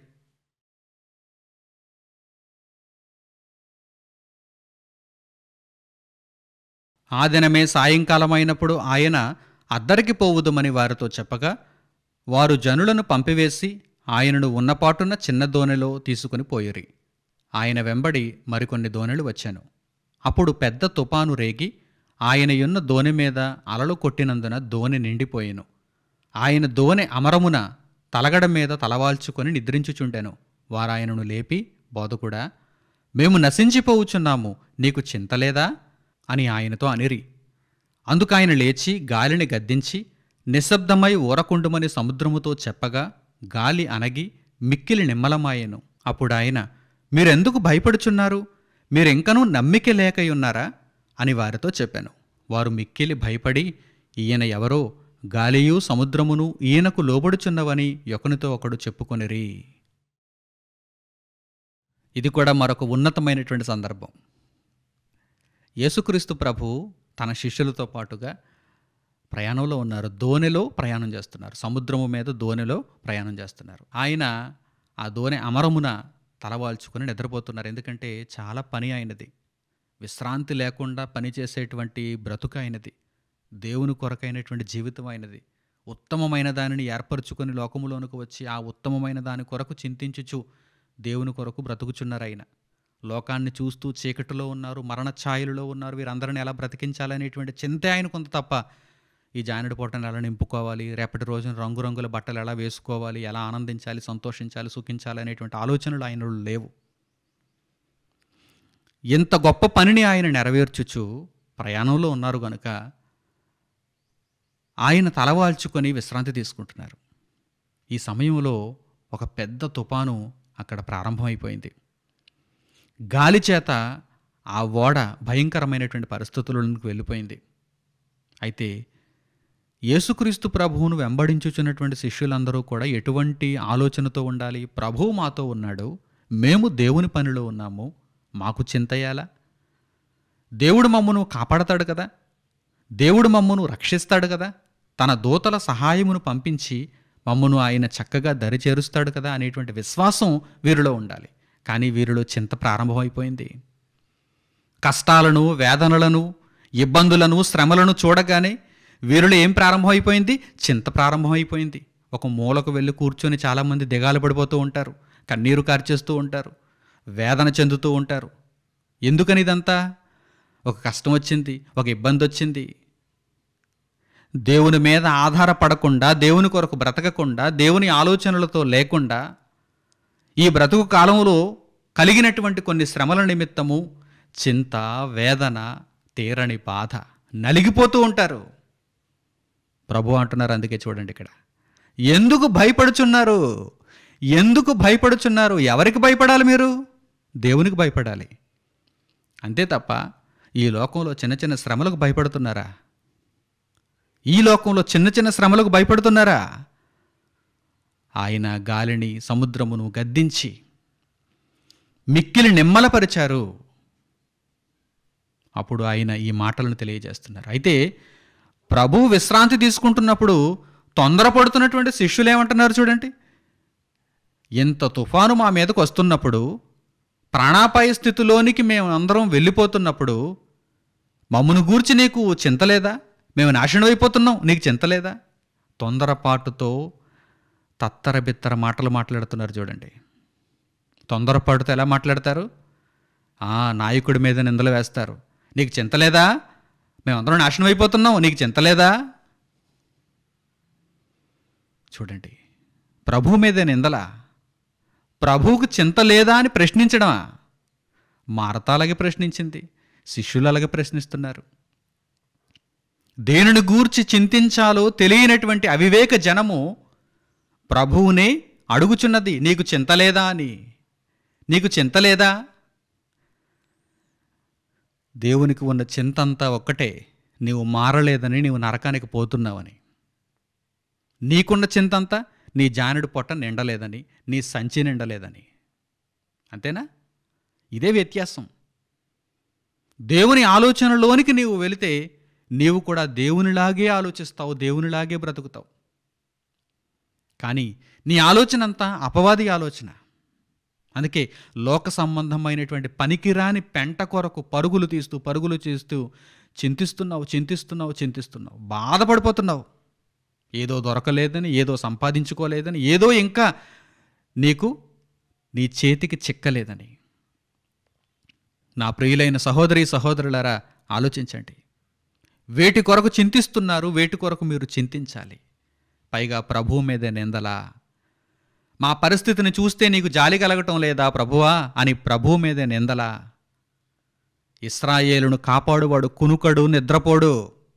ఆ దినమే సాయంకాలం అయినప్పుడు ఆయన అద్దరికి పోవుదమని వారితో చెప్పగా వారు జనులను పంపివేసి ఆయనను ఉన్నపాటున చిన్న దోణిలో తీసుకుని పోయిరి ఆయన వెంబడి మరికొన్ని దోణెలు వచ్చాను అప్పుడు పెద్ద తుపాను రేగి ఆయన యున్న దోణి మీద అలలు కొట్టినందున దోణి నిండిపోయెను ఆయన దోణె అమరమున తలగడ మీద తలవాల్చుకొని నిద్రించుచుండెను వారాయనను లేపి బోధకుడా మేము నశించిపోవుచున్నాము నీకు చింతలేదా అని ఆయనతో అనిరి అందుకాయన లేచి గాలిని గద్దించి నిశ్శబ్దమై ఊరకుండుమని సముద్రముతో చెప్పగా గాలి అనగి మిక్కిలి నిమ్మలమాయెను అప్పుడాయన మీరెందుకు భయపడుచున్నారు మీరింకనూ నమ్మిక లేకయున్నారా అని వారితో చెప్పాను వారు మిక్కిలి భయపడి ఈయన ఎవరో గాలియు సముద్రమును ఈయనకు లోబడుచున్నవని ఒకనితో ఒకడు చెప్పుకొనిరి ఇది కూడా మరొక ఉన్నతమైనటువంటి సందర్భం యేసుక్రీస్తు ప్రభు తన శిష్యులతో పాటుగా ప్రయాణంలో ఉన్నారు దోణిలో ప్రయాణం చేస్తున్నారు సముద్రము మీద దోణిలో ప్రయాణం చేస్తున్నారు ఆయన ఆ దోణి అమరమున తలవాల్చుకొని నిద్రపోతున్నారు ఎందుకంటే చాలా పని అయినది విశ్రాంతి లేకుండా పనిచేసేటువంటి బ్రతుకు అయినది దేవుని కొరకైనటువంటి జీవితం అయినది ఉత్తమమైన దానిని ఏర్పరచుకొని లోకములోనికి వచ్చి ఆ ఉత్తమమైన దాని కొరకు చింతించుచు దేవుని కొరకు బ్రతుకుచున్నారు ఆయన లోకాన్ని చూస్తూ చీకటిలో ఉన్నారు మరణ ఛాయలలో ఉన్నారు వీరందరిని ఎలా బ్రతికించాలనేటువంటి చింతే ఆయనకు ఉంది తప్ప ఈ జానడి పూటను ఎలా నింపుకోవాలి రేపటి రోజున రంగురంగుల బట్టలు ఎలా వేసుకోవాలి ఎలా ఆనందించాలి సంతోషించాలి సుఖించాలి అనేటువంటి ఆలోచనలు ఆయనలో లేవు ఇంత గొప్ప పనిని ఆయన నెరవేర్చుచు ప్రయాణంలో ఉన్నారు కనుక ఆయన తలవాల్చుకొని విశ్రాంతి తీసుకుంటున్నారు ఈ సమయంలో ఒక పెద్ద తుపాను అక్కడ ప్రారంభమైపోయింది గాలి చేత ఆ ఓడ భయంకరమైనటువంటి పరిస్థితులకు వెళ్ళిపోయింది అయితే యేసుక్రీస్తు ప్రభువును వెంబడించుచున్నటువంటి శిష్యులందరూ కూడా ఎటువంటి ఆలోచనతో ఉండాలి ప్రభువు మాతో ఉన్నాడు మేము దేవుని పనిలో ఉన్నాము మాకు చింతయాలా దేవుడు మమ్మను కాపాడతాడు కదా దేవుడు మమ్మను రక్షిస్తాడు కదా తన దూతల సహాయమును పంపించి మమ్మను ఆయన చక్కగా దరి చేరుస్తాడు కదా అనేటువంటి విశ్వాసం వీరిలో ఉండాలి కానీ వీరిలో చింత ప్రారంభమైపోయింది కష్టాలను వేదనలను ఇబ్బందులను శ్రమలను చూడగానే వీరిలో ఏం ప్రారంభమైపోయింది చింత ప్రారంభమైపోయింది ఒక మూలకు వెళ్ళి కూర్చొని చాలామంది దిగాలు పడిపోతూ ఉంటారు కన్నీరు కార్చేస్తూ ఉంటారు వేదన చెందుతూ ఉంటారు ఎందుకని ఇదంతా ఒక కష్టం వచ్చింది ఒక ఇబ్బంది వచ్చింది దేవుని మీద ఆధారపడకుండా దేవుని కొరకు బ్రతకకుండా దేవుని ఆలోచనలతో లేకుండా ఈ బ్రతుకు కాలంలో కలిగినటువంటి కొన్ని శ్రమల నిమిత్తము చింత వేదన తీరని బాధ నలిగిపోతూ ఉంటారు ప్రభు అంటున్నారు అందుకే చూడండి ఇక్కడ ఎందుకు భయపడుచున్నారు ఎందుకు భయపడుచున్నారు ఎవరికి భయపడాలి మీరు దేవునికి భయపడాలి అంతే తప్ప ఈ లోకంలో చిన్న చిన్న శ్రమలకు భయపడుతున్నారా ఈ లోకంలో చిన్న చిన్న శ్రమలకు భయపడుతున్నారా ఆయన గాలిని సముద్రమును గద్దించి మిక్కిలి నిమ్మలపరిచారు అప్పుడు ఆయన ఈ మాటలను తెలియజేస్తున్నారు అయితే ప్రభు విశ్రాంతి తీసుకుంటున్నప్పుడు తొందరపడుతున్నటువంటి శిష్యులు ఏమంటున్నారు చూడండి ఇంత తుఫాను మా మీదకు వస్తున్నప్పుడు ప్రాణాపాయ స్థితిలోనికి మేము అందరం వెళ్ళిపోతున్నప్పుడు మమ్మను గూర్చి నీకు చింత లేదా మేము నాశనం అయిపోతున్నాం నీకు చింత లేదా తొందరపాటుతో తత్తర బిత్తర మాటలు మాట్లాడుతున్నారు చూడండి తొందరపాటుతో ఎలా మాట్లాడతారు ఆ నాయకుడి మీద నిందలు వేస్తారు నీకు చింత లేదా మేమందరం నాశనం అయిపోతున్నాం నీకు చింత లేదా చూడండి ప్రభు మీద నిందల ప్రభువుకు చింత లేదా అని ప్రశ్నించడమా మారత అలాగే ప్రశ్నించింది శిష్యులు అలాగే ప్రశ్నిస్తున్నారు దేనిని గూర్చి చింతించాలో తెలియనటువంటి అవివేక జనము ప్రభువునే అడుగుచున్నది నీకు చింత లేదా అని నీకు చింత లేదా దేవునికి ఉన్న చింతంతా ఒక్కటే నీవు మారలేదని నీవు నరకానికి పోతున్నావని నీకున్న చింతంతా నీ జానుడి పొట్ట నిండలేదని నీ సంచి నిండలేదని అంతేనా ఇదే వ్యత్యాసం దేవుని ఆలోచనలోనికి నీవు వెళితే నీవు కూడా దేవునిలాగే ఆలోచిస్తావు దేవునిలాగే బ్రతుకుతావు కానీ నీ ఆలోచన అంతా అపవాది ఆలోచన అందుకే లోక సంబంధమైనటువంటి పనికిరాని పెంట కొరకు పరుగులు తీస్తూ పరుగులు చేస్తూ చింతిస్తున్నావు చింతిస్తున్నావు చింతిస్తున్నావు బాధపడిపోతున్నావు ఏదో దొరకలేదని ఏదో సంపాదించుకోలేదని ఏదో ఇంకా నీకు నీ చేతికి చిక్కలేదని నా ప్రియులైన సహోదరి సహోదరులారా ఆలోచించండి వేటి కొరకు చింతిస్తున్నారు వేటి కొరకు మీరు చింతించాలి పైగా ప్రభువు మీద నిందలా మా పరిస్థితిని చూస్తే నీకు జాలి కలగటం లేదా ప్రభువా అని ప్రభువు మీద నిందలా ఇస్రాయేలును కాపాడువాడు కునుకడు నిద్రపోడు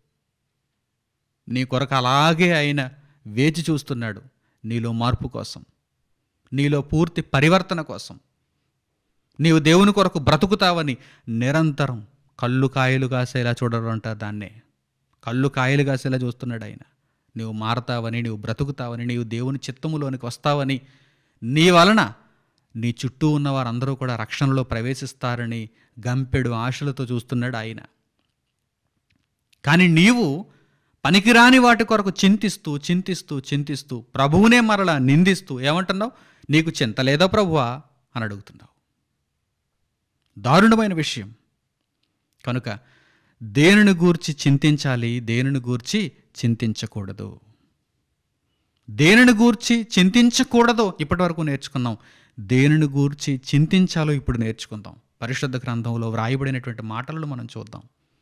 నీ కొరకు అలాగే ఆయన వేచి చూస్తున్నాడు నీలో మార్పు కోసం నీలో పూర్తి పరివర్తన కోసం నీవు దేవుని కొరకు బ్రతుకుతావని నిరంతరం కళ్ళు కాయలు కాసేలా చూడరు అంటారు దాన్నే కళ్ళు కాయలు కాసేలా చూస్తున్నాడు ఆయన నీవు మారతావని నీవు బ్రతుకుతావని నీవు దేవుని చిత్తములోనికి వస్తావని నీ వలన నీ చుట్టూ ఉన్న వారందరూ కూడా రక్షణలో ప్రవేశిస్తారని గంపెడు ఆశలతో చూస్తున్నాడు ఆయన కానీ నీవు పనికిరాని వాటి కొరకు చింతిస్తూ చింతిస్తూ చింతిస్తూ ప్రభువునే మరలా నిందిస్తూ ఏమంటున్నావు నీకు చింత లేదా ప్రభువా అని అడుగుతున్నావు దారుణమైన విషయం కనుక దేనిని గూర్చి చింతించాలి దేనిని గూర్చి చింతించకూడదు దేనిని గూర్చి చింతించకూడదో ఇప్పటివరకు నేర్చుకున్నాం దేనిని గూర్చి చింతించాలో ఇప్పుడు నేర్చుకుందాం పరిశుద్ధ గ్రంథంలో వ్రాయబడినటువంటి మాటలను మనం చూద్దాం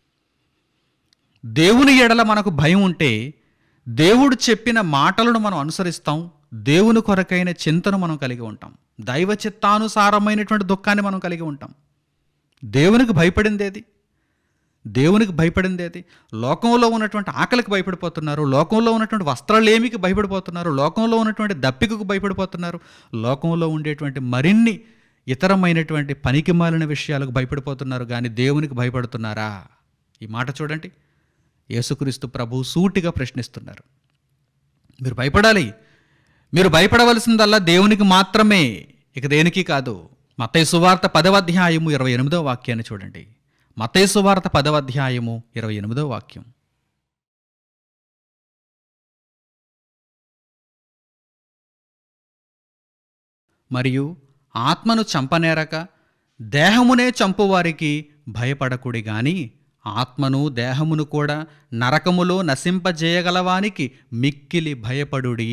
దేవుని ఎడల మనకు భయం ఉంటే దేవుడు చెప్పిన మాటలను మనం అనుసరిస్తాం దేవుని కొరకైన చింతను మనం కలిగి ఉంటాం దైవ చిత్తానుసారమైనటువంటి దుఃఖాన్ని మనం కలిగి ఉంటాం దేవునికి భయపడిందేది దేవునికి భయపడిందేది లోకంలో ఉన్నటువంటి ఆకలికి భయపడిపోతున్నారు లోకంలో ఉన్నటువంటి వస్త్రలేమికి భయపడిపోతున్నారు లోకంలో ఉన్నటువంటి దప్పికకు భయపడిపోతున్నారు లోకంలో ఉండేటువంటి మరిన్ని ఇతరమైనటువంటి పనికి మాలిన విషయాలకు భయపడిపోతున్నారు కానీ దేవునికి భయపడుతున్నారా ఈ మాట చూడండి యేసుక్రీస్తు ప్రభు సూటిగా ప్రశ్నిస్తున్నారు మీరు భయపడాలి మీరు భయపడవలసిందల్లా దేవునికి మాత్రమే ఇక దేనికి కాదు మత్తయి సువార్త పదవ అధ్యాయము ఇరవై ఎనిమిదవ వాక్యాన్ని చూడండి మత్తయి సువార్త పదవ అధ్యాయము ఇరవై ఎనిమిదవ వాక్యం మరియు ఆత్మను చంపనేరక దేహమునే చంపువారికి భయపడకుడి గాని ఆత్మను దేహమును కూడా నరకములో నశింపజేయగలవానికి మిక్కిలి భయపడుడి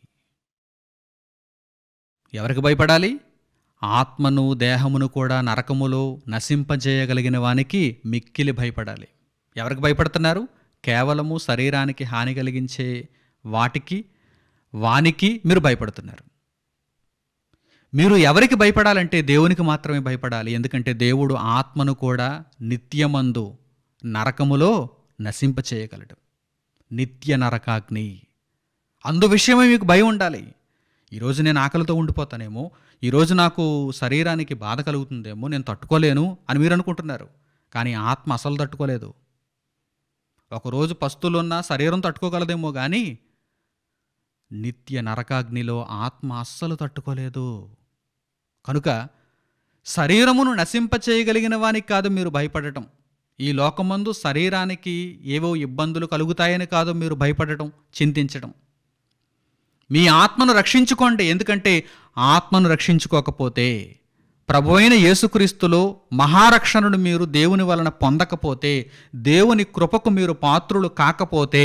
ఎవరికి భయపడాలి ఆత్మను దేహమును కూడా నరకములో నశింపజేయగలిగిన వానికి మిక్కిలి భయపడాలి ఎవరికి భయపడుతున్నారు కేవలము శరీరానికి హాని కలిగించే వాటికి వానికి మీరు భయపడుతున్నారు మీరు ఎవరికి భయపడాలంటే దేవునికి మాత్రమే భయపడాలి ఎందుకంటే దేవుడు ఆత్మను కూడా నిత్యమందు నరకములో నశింపచేయగలడు నిత్య నరకాగ్ని అందు విషయమే మీకు భయం ఉండాలి ఈరోజు నేను ఆకలితో ఉండిపోతానేమో ఈరోజు నాకు శరీరానికి బాధ కలుగుతుందేమో నేను తట్టుకోలేను అని మీరు అనుకుంటున్నారు కానీ ఆత్మ అసలు తట్టుకోలేదు ఒకరోజు పస్తులున్న శరీరం తట్టుకోగలదేమో కానీ నిత్య నరకాగ్నిలో ఆత్మ అస్సలు తట్టుకోలేదు కనుక శరీరమును నశింపచేయగలిగిన వానికి కాదు మీరు భయపడటం ఈ లోకమందు శరీరానికి ఏవో ఇబ్బందులు కలుగుతాయని కాదు మీరు భయపడటం చింతించడం మీ ఆత్మను రక్షించుకోండి ఎందుకంటే ఆత్మను రక్షించుకోకపోతే ప్రభు అయిన యేసుక్రీస్తులో మహారక్షణను మీరు దేవుని వలన పొందకపోతే దేవుని కృపకు మీరు పాత్రులు కాకపోతే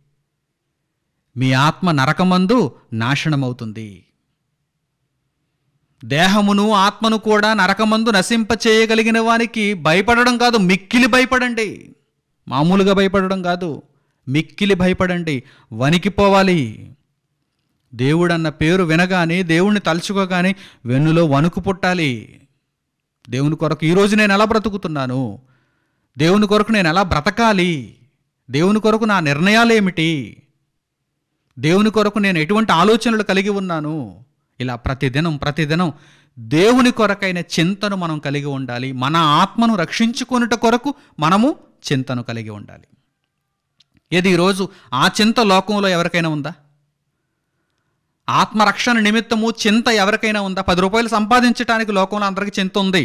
మీ ఆత్మ నరకమందు నాశనమవుతుంది దేహమును ఆత్మను కూడా నరకమందు నశింపచేయగలిగిన వానికి భయపడడం కాదు మిక్కిలి భయపడండి మామూలుగా భయపడడం కాదు మిక్కిలి భయపడండి వణికిపోవాలి దేవుడన్న పేరు వినగానే దేవుణ్ణి తలుచుకోగానే వెన్నులో వణుకు పుట్టాలి దేవుని కొరకు ఈరోజు నేను ఎలా బ్రతుకుతున్నాను దేవుని కొరకు నేను ఎలా బ్రతకాలి దేవుని కొరకు నా నిర్ణయాలు ఏమిటి దేవుని కొరకు నేను ఎటువంటి ఆలోచనలు కలిగి ఉన్నాను ఇలా ప్రతిదినం ప్రతిదినం దేవుని కొరకైన చింతను మనం కలిగి ఉండాలి మన ఆత్మను రక్షించుకొనుట కొరకు మనము చింతను కలిగి ఉండాలి ఏది ఈరోజు ఆ చింత లోకంలో ఎవరికైనా ఉందా ఆత్మరక్షణ నిమిత్తము చింత ఎవరికైనా ఉందా పది రూపాయలు సంపాదించడానికి లోకంలో అందరికీ చింత ఉంది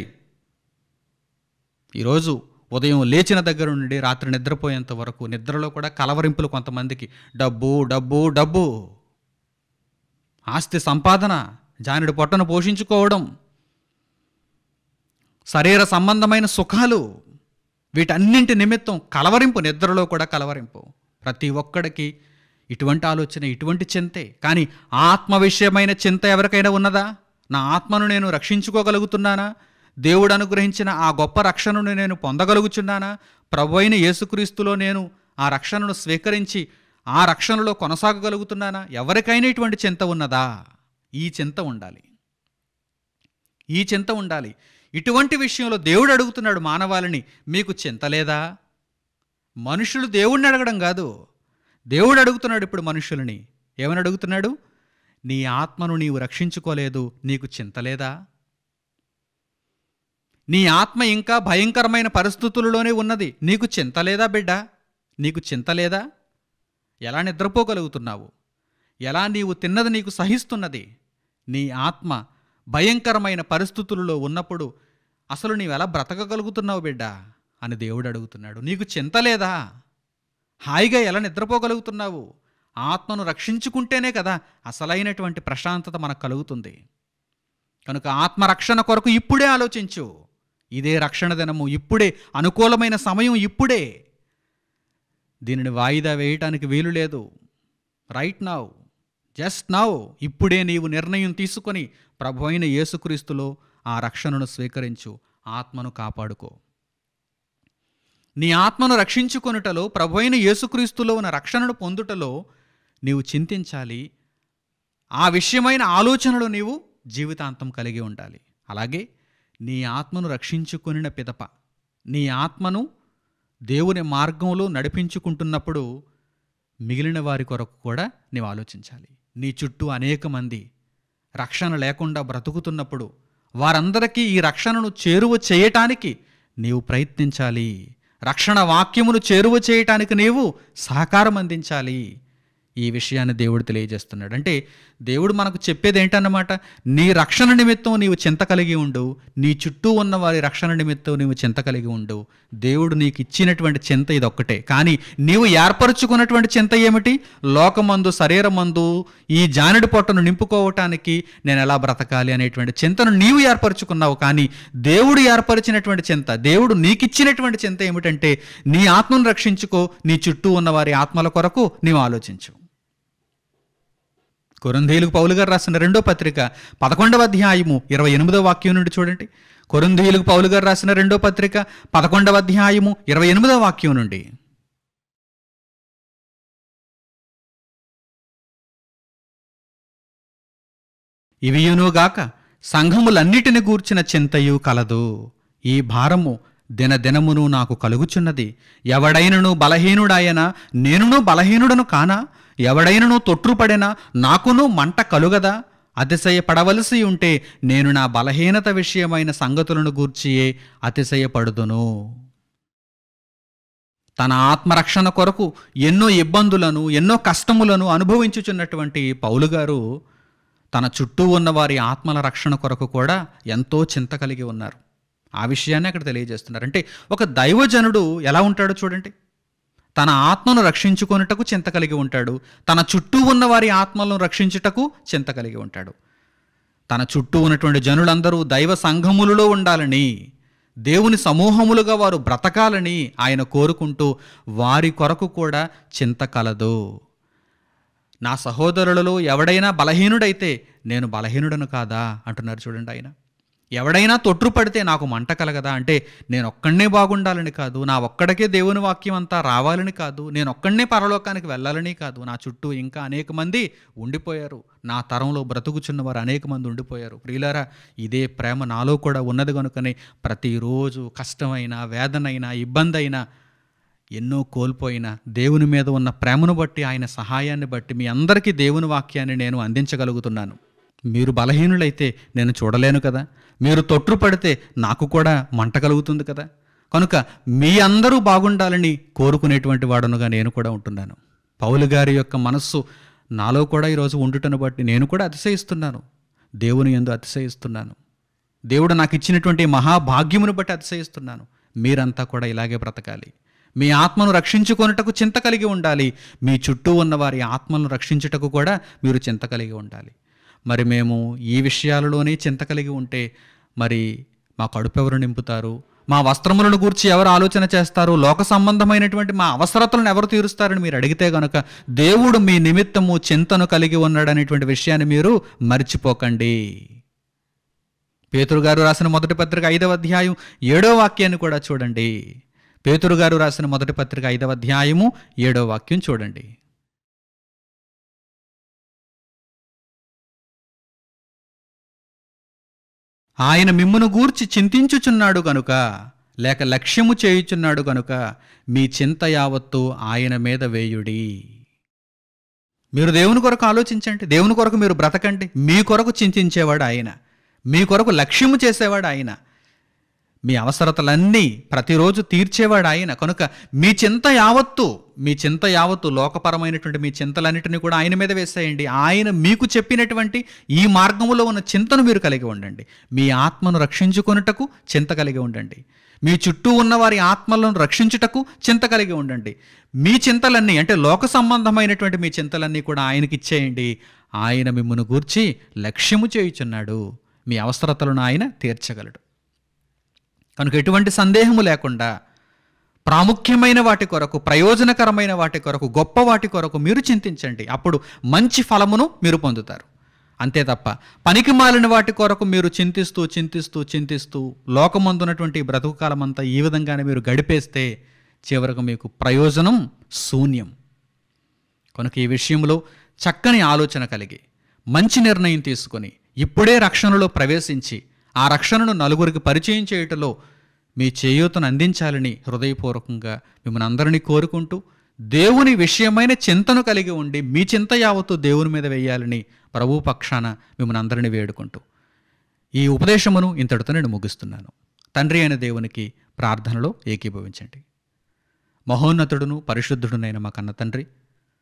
ఈరోజు ఉదయం లేచిన దగ్గర నుండి రాత్రి నిద్రపోయేంత వరకు నిద్రలో కూడా కలవరింపులు కొంతమందికి డబ్బు డబ్బు డబ్బు ఆస్తి సంపాదన జానుడి పొట్టను పోషించుకోవడం శరీర సంబంధమైన సుఖాలు వీటన్నింటి నిమిత్తం కలవరింపు నిద్రలో కూడా కలవరింపు ప్రతి ఒక్కడికి ఇటువంటి ఆలోచన ఇటువంటి చింతే కానీ ఆత్మ విషయమైన చింత ఎవరికైనా ఉన్నదా నా ఆత్మను నేను రక్షించుకోగలుగుతున్నానా దేవుడు అనుగ్రహించిన ఆ గొప్ప రక్షణను నేను పొందగలుగుచున్నానా ప్రభు అయిన యేసుక్రీస్తులో నేను ఆ రక్షణను స్వీకరించి ఆ రక్షణలో కొనసాగగలుగుతున్నానా ఎవరికైనా ఇటువంటి చింత ఉన్నదా ఈ చింత ఉండాలి ఈ చింత ఉండాలి ఇటువంటి విషయంలో దేవుడు అడుగుతున్నాడు మానవాళిని మీకు చింత లేదా మనుషులు దేవుణ్ణి అడగడం కాదు దేవుడు అడుగుతున్నాడు ఇప్పుడు మనుషులని ఏమని అడుగుతున్నాడు నీ ఆత్మను నీవు రక్షించుకోలేదు నీకు చింత లేదా నీ ఆత్మ ఇంకా భయంకరమైన పరిస్థితులలోనే ఉన్నది నీకు చింత లేదా బిడ్డ నీకు చింత లేదా ఎలా నిద్రపోగలుగుతున్నావు ఎలా నీవు తిన్నది నీకు సహిస్తున్నది నీ ఆత్మ భయంకరమైన పరిస్థితులలో ఉన్నప్పుడు అసలు నీవు ఎలా బ్రతకగలుగుతున్నావు బిడ్డ అని దేవుడు అడుగుతున్నాడు నీకు చింత లేదా హాయిగా ఎలా నిద్రపోగలుగుతున్నావు ఆత్మను రక్షించుకుంటేనే కదా అసలైనటువంటి ప్రశాంతత మనకు కలుగుతుంది కనుక ఆత్మరక్షణ కొరకు ఇప్పుడే ఆలోచించు ఇదే రక్షణ దినము ఇప్పుడే అనుకూలమైన సమయం ఇప్పుడే దీనిని వాయిదా వేయటానికి వీలు లేదు రైట్ నౌ జస్ట్ నౌ ఇప్పుడే నీవు నిర్ణయం తీసుకొని ప్రభు అయిన యేసుక్రీస్తులో ఆ రక్షణను స్వీకరించు ఆత్మను కాపాడుకో నీ ఆత్మను రక్షించుకొనుటలో ప్రభు అయిన యేసుక్రీస్తులో ఉన్న రక్షణను పొందుటలో నీవు చింతించాలి ఆ విషయమైన ఆలోచనలు నీవు జీవితాంతం కలిగి ఉండాలి అలాగే నీ ఆత్మను రక్షించుకొనిన పిదప నీ ఆత్మను దేవుని మార్గంలో నడిపించుకుంటున్నప్పుడు మిగిలిన వారి కొరకు కూడా నీవు ఆలోచించాలి నీ చుట్టూ అనేక మంది రక్షణ లేకుండా బ్రతుకుతున్నప్పుడు వారందరికీ ఈ రక్షణను చేరువ చేయటానికి నీవు ప్రయత్నించాలి రక్షణ వాక్యమును చేరువ చేయటానికి నీవు సహకారం అందించాలి ఈ విషయాన్ని దేవుడు తెలియజేస్తున్నాడు అంటే దేవుడు మనకు చెప్పేది ఏంటన్నమాట నీ రక్షణ నిమిత్తం నీవు చింత కలిగి ఉండు నీ చుట్టూ ఉన్న వారి రక్షణ నిమిత్తం నీవు చింత కలిగి ఉండు దేవుడు నీకు ఇచ్చినటువంటి చింత ఇది ఒక్కటే కానీ నీవు ఏర్పరచుకున్నటువంటి చింత ఏమిటి లోకమందు శరీరమందు ఈ జానడి పొట్టను నింపుకోవటానికి నేను ఎలా బ్రతకాలి అనేటువంటి చింతను నీవు ఏర్పరచుకున్నావు కానీ దేవుడు ఏర్పరిచినటువంటి చింత దేవుడు నీకిచ్చినటువంటి చింత ఏమిటంటే నీ ఆత్మను రక్షించుకో నీ చుట్టూ ఉన్న వారి ఆత్మల కొరకు నీవు ఆలోచించు కొరంధీలకు పౌలు గారు రాసిన రెండో పత్రిక పదకొండవ అధ్యాయము ఇరవై ఎనిమిదో వాక్యం నుండి చూడండి కొరంధీలకు పౌలు గారు రాసిన రెండో పత్రిక పదకొండవ అధ్యాయము ఇరవై ఎనిమిదో వాక్యం నుండి ఇవియునుగాక సంఘములన్నిటిని గూర్చిన చింతయు కలదు ఈ భారము దినదినమును నాకు కలుగుచున్నది ఎవడైనను బలహీనుడాయన నేనును బలహీనుడను కానా ఎవడైనను తొట్రుపడెనా నాకును మంట కలుగదా అతిశయపడవలసి ఉంటే నేను నా బలహీనత విషయమైన సంగతులను గూర్చియే అతిశయపడుదును తన ఆత్మరక్షణ కొరకు ఎన్నో ఇబ్బందులను ఎన్నో కష్టములను అనుభవించుచున్నటువంటి పౌలు గారు తన చుట్టూ ఉన్న వారి ఆత్మల రక్షణ కొరకు కూడా ఎంతో చింత కలిగి ఉన్నారు ఆ విషయాన్ని అక్కడ తెలియజేస్తున్నారు అంటే ఒక దైవజనుడు ఎలా ఉంటాడో చూడండి తన ఆత్మను రక్షించుకొనుటకు చింత కలిగి ఉంటాడు తన చుట్టూ ఉన్న వారి ఆత్మలను రక్షించుటకు చింత కలిగి ఉంటాడు తన చుట్టూ ఉన్నటువంటి జనులందరూ దైవ సంఘములలో ఉండాలని దేవుని సమూహములుగా వారు బ్రతకాలని ఆయన కోరుకుంటూ వారి కొరకు కూడా చింత కలదు నా సహోదరులలో ఎవడైనా బలహీనుడైతే నేను బలహీనుడను కాదా అంటున్నారు చూడండి ఆయన ఎవడైనా తొట్రుపడితే నాకు మంట కలగదా అంటే నేను ఒక్కడనే బాగుండాలని కాదు నా ఒక్కడికే దేవుని వాక్యం అంతా రావాలని కాదు నేను ఒక్కడనే పరలోకానికి వెళ్ళాలని కాదు నా చుట్టూ ఇంకా అనేక మంది ఉండిపోయారు నా తరంలో బ్రతుకుచున్న వారు అనేక మంది ఉండిపోయారు ప్రియులారా ఇదే ప్రేమ నాలో కూడా ఉన్నది కనుకనే ప్రతిరోజు కష్టమైన వేదనైనా ఇబ్బంది అయినా ఎన్నో కోల్పోయిన దేవుని మీద ఉన్న ప్రేమను బట్టి ఆయన సహాయాన్ని బట్టి మీ అందరికీ దేవుని వాక్యాన్ని నేను అందించగలుగుతున్నాను మీరు బలహీనులైతే నేను చూడలేను కదా మీరు తొట్టుపడితే నాకు కూడా మంట కలుగుతుంది కదా కనుక మీ అందరూ బాగుండాలని కోరుకునేటువంటి వాడనుగా నేను కూడా ఉంటున్నాను పౌలు గారి యొక్క మనస్సు నాలో కూడా ఈరోజు ఉండుటను బట్టి నేను కూడా అతిశయిస్తున్నాను దేవుని ఎందు అతిశయిస్తున్నాను దేవుడు నాకు ఇచ్చినటువంటి మహాభాగ్యమును బట్టి అతిశయిస్తున్నాను మీరంతా కూడా ఇలాగే బ్రతకాలి మీ ఆత్మను రక్షించుకొనుటకు చింత కలిగి ఉండాలి మీ చుట్టూ ఉన్న వారి ఆత్మలను రక్షించుటకు కూడా మీరు చింత కలిగి ఉండాలి మరి మేము ఈ విషయాలలోనే చింత కలిగి ఉంటే మరి మా కడుపు ఎవరు నింపుతారు మా వస్త్రములను గూర్చి ఎవరు ఆలోచన చేస్తారు లోక సంబంధమైనటువంటి మా అవసరతలను ఎవరు తీరుస్తారని మీరు అడిగితే గనుక దేవుడు మీ నిమిత్తము చింతను కలిగి ఉన్నాడనేటువంటి విషయాన్ని మీరు మర్చిపోకండి పేతురు గారు రాసిన మొదటి పత్రిక ఐదవ అధ్యాయం ఏడో వాక్యాన్ని కూడా చూడండి పేతురు గారు రాసిన మొదటి పత్రిక ఐదవ అధ్యాయము ఏడో వాక్యం చూడండి ఆయన మిమ్మును గూర్చి చింతించుచున్నాడు గనుక లేక లక్ష్యము చేయుచున్నాడు గనుక మీ చింత యావత్తు ఆయన మీద వేయుడి మీరు దేవుని కొరకు ఆలోచించండి దేవుని కొరకు మీరు బ్రతకండి మీ కొరకు చింతించేవాడు ఆయన మీ కొరకు లక్ష్యము చేసేవాడు ఆయన మీ అవసరతలన్నీ ప్రతిరోజు తీర్చేవాడు ఆయన కనుక మీ చింత యావత్తు మీ చింత యావత్తు లోకపరమైనటువంటి మీ చింతలన్నిటిని కూడా ఆయన మీద వేసేయండి ఆయన మీకు చెప్పినటువంటి ఈ మార్గములో ఉన్న చింతను మీరు కలిగి ఉండండి మీ ఆత్మను రక్షించుకొనుటకు చింత కలిగి ఉండండి మీ చుట్టూ ఉన్న వారి ఆత్మలను రక్షించుటకు చింత కలిగి ఉండండి మీ చింతలన్నీ అంటే లోక సంబంధమైనటువంటి మీ చింతలన్నీ కూడా ఆయనకి ఇచ్చేయండి ఆయన మిమ్మల్ని గూర్చి లక్ష్యము చేయుచున్నాడు మీ అవసరతలను ఆయన తీర్చగలడు కనుక ఎటువంటి సందేహము లేకుండా ప్రాముఖ్యమైన వాటి కొరకు ప్రయోజనకరమైన వాటి కొరకు గొప్ప వాటి కొరకు మీరు చింతించండి అప్పుడు మంచి ఫలమును మీరు పొందుతారు అంతే తప్ప పనికి మాలిన వాటి కొరకు మీరు చింతిస్తూ చింతిస్తూ చింతిస్తూ లోకమందున్నటువంటి ఈ బ్రతుకు కాలం అంతా ఈ విధంగానే మీరు గడిపేస్తే చివరకు మీకు ప్రయోజనం శూన్యం కనుక ఈ విషయంలో చక్కని ఆలోచన కలిగి మంచి నిర్ణయం తీసుకొని ఇప్పుడే రక్షణలో ప్రవేశించి ఆ రక్షణను నలుగురికి పరిచయం చేయుటలో మీ చేయూతను అందించాలని హృదయపూర్వకంగా మిమ్మల్ని అందరినీ కోరుకుంటూ దేవుని విషయమైన చింతను కలిగి ఉండి మీ చింత యావత్తు దేవుని మీద వేయాలని ప్రభు పక్షాన మిమ్మల్ని అందరినీ వేడుకుంటూ ఈ ఉపదేశమును ఇంతటితో నేను ముగిస్తున్నాను తండ్రి అయిన దేవునికి ప్రార్థనలో ఏకీభవించండి మహోన్నతుడును పరిశుద్ధుడునైన మా కన్న తండ్రి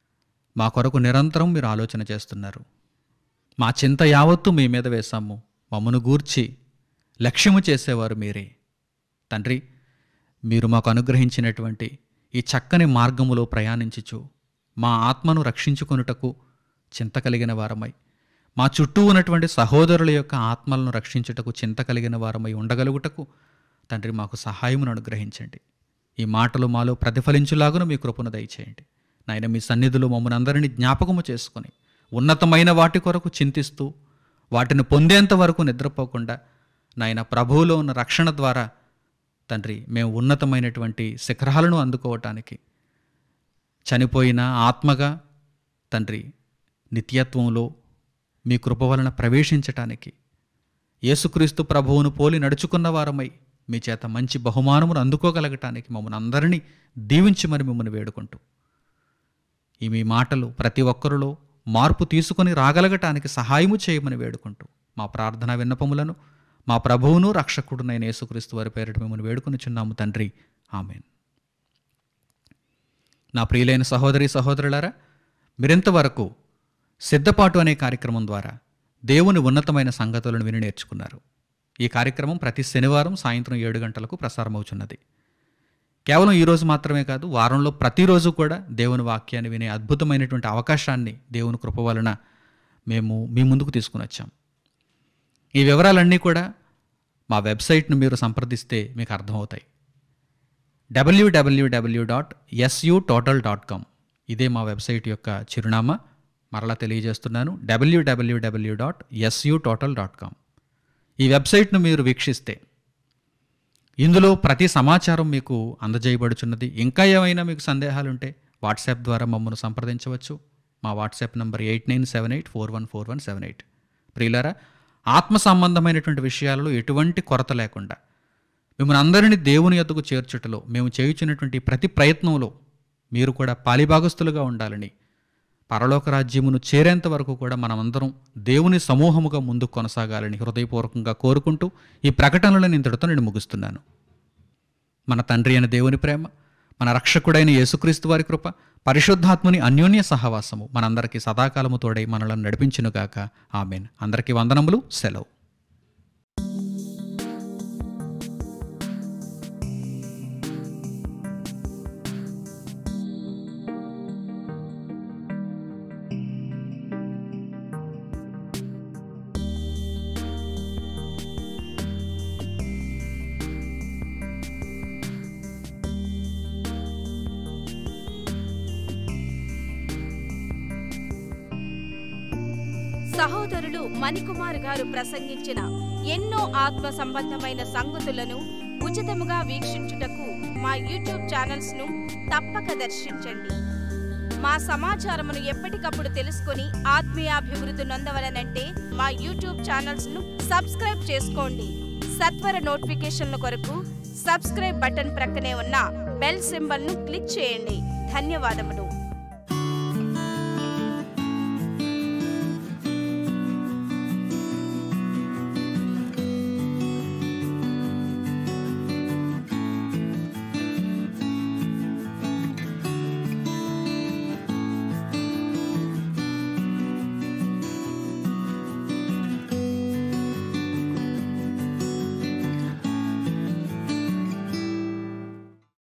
మా కొరకు నిరంతరం మీరు ఆలోచన చేస్తున్నారు మా చింత యావత్తు మీ మీద వేశాము మమ్మను గూర్చి లక్ష్యము చేసేవారు మీరే తండ్రి మీరు మాకు అనుగ్రహించినటువంటి ఈ చక్కని మార్గములో ప్రయాణించుచు మా ఆత్మను రక్షించుకొనుటకు చింత కలిగిన వారమై మా చుట్టూ ఉన్నటువంటి సహోదరుల యొక్క ఆత్మలను రక్షించుటకు చింత కలిగిన వారమై ఉండగలుగుటకు తండ్రి మాకు సహాయమును అనుగ్రహించండి ఈ మాటలు మాలో ప్రతిఫలించులాగున మీ కృపను దయచేయండి నాయన మీ సన్నిధిలో మమ్మల్ని అందరినీ జ్ఞాపకము చేసుకొని ఉన్నతమైన వాటి కొరకు చింతిస్తూ వాటిని పొందేంత వరకు నిద్రపోకుండా నాయన ప్రభువులో ఉన్న రక్షణ ద్వారా తండ్రి మేము ఉన్నతమైనటువంటి శిఖరాలను అందుకోవటానికి చనిపోయిన ఆత్మగా తండ్రి నిత్యత్వంలో మీ కృప వలన ప్రవేశించటానికి యేసుక్రీస్తు ప్రభువును పోలి నడుచుకున్న వారమై మీ చేత మంచి బహుమానమును అందుకోగలగటానికి మమ్మల్ని అందరినీ దీవించి మరి మిమ్మల్ని వేడుకుంటూ ఈ మీ మాటలు ప్రతి ఒక్కరిలో మార్పు తీసుకొని రాగలగటానికి సహాయము చేయమని వేడుకుంటూ మా ప్రార్థనా విన్నపములను మా ప్రభువును రక్షకుడునైన యేసుక్రీస్తు వారి పేరిట మిమ్మల్ని వేడుకొనిచున్నాము తండ్రి ఆమెన్ నా ప్రియులైన సహోదరి సహోదరులారా మీరెంతవరకు సిద్ధపాటు అనే కార్యక్రమం ద్వారా దేవుని ఉన్నతమైన సంగతులను విని నేర్చుకున్నారు ఈ కార్యక్రమం ప్రతి శనివారం సాయంత్రం ఏడు గంటలకు ప్రసారమవుతున్నది కేవలం ఈ రోజు మాత్రమే కాదు వారంలో ప్రతిరోజు కూడా దేవుని వాక్యాన్ని వినే అద్భుతమైనటువంటి అవకాశాన్ని దేవుని కృప వలన మేము మీ ముందుకు తీసుకుని వచ్చాం ఈ వివరాలన్నీ కూడా మా వెబ్సైట్ను మీరు సంప్రదిస్తే మీకు అర్థమవుతాయి W W W dot S U total dot com ఇదే మా వెబ్సైట్ యొక్క చిరునామా మరలా తెలియజేస్తున్నాను W W W dot S U total dot com ఈ వెబ్సైట్ను మీరు వీక్షిస్తే ఇందులో ప్రతి సమాచారం మీకు అందజేయబడుచున్నది ఇంకా ఏమైనా మీకు సందేహాలుంటే వాట్సాప్ ద్వారా మమ్మల్ని సంప్రదించవచ్చు మా WhatsApp number eight nine seven eight four one four one seven eight ప్రియులారా ఆత్మ సంబంధమైనటువంటి విషయాలలో ఎటువంటి కొరత లేకుండా మిమ్మల్ని అందరినీ దేవుని యొద్దకు చేర్చుటలో మేము చేయుచున్నటువంటి ప్రతి ప్రయత్నంలో మీరు కూడా పాలిభాగస్తులుగా ఉండాలని పరలోక రాజ్యమును చేరేంత వరకు కూడా మనమందరం దేవుని సమూహముగా ముందుకు కొనసాగాలని హృదయపూర్వకంగా కోరుకుంటూ ఈ ప్రకటనలను ఇంతటితో నేను ముగిస్తున్నాను మన తండ్రి అయిన దేవుని ప్రేమ మన రక్షకుడైన యేసుక్రీస్తు వారి కృప పరిశుద్ధాత్ముని అన్యోన్య సహవాసము మనందరికీ సదాకాలము తోడై మనలను నడిపించునుగాక ఆమెన్ అందరికీ వందనములు సెలవు సహోదరులు మణికుమార్ గారు ప్రసంగించిన ఎన్నో ఆత్మ సంబంధమైన సంగతులను ఉచితముగా వీక్షించుటకు మా యూట్యూబ్ ఛానల్స్ ను తప్పక దర్శించండి మా సమాచారమును ఎప్పటికప్పుడు తెలుసుకొని ఆత్మీయాభివృద్ధి నొందవలనంటే మా యూట్యూబ్ ఛానల్స్ ను సబ్స్క్రైబ్ చేసుకోండి సత్వర నోటిఫికేషన్ల కొరకు సబ్స్క్రైబ్ బటన్ ప్రక్కనే ఉన్న బెల్ సింబల్ ను క్లిక్ చేయండి ధన్యవాదములు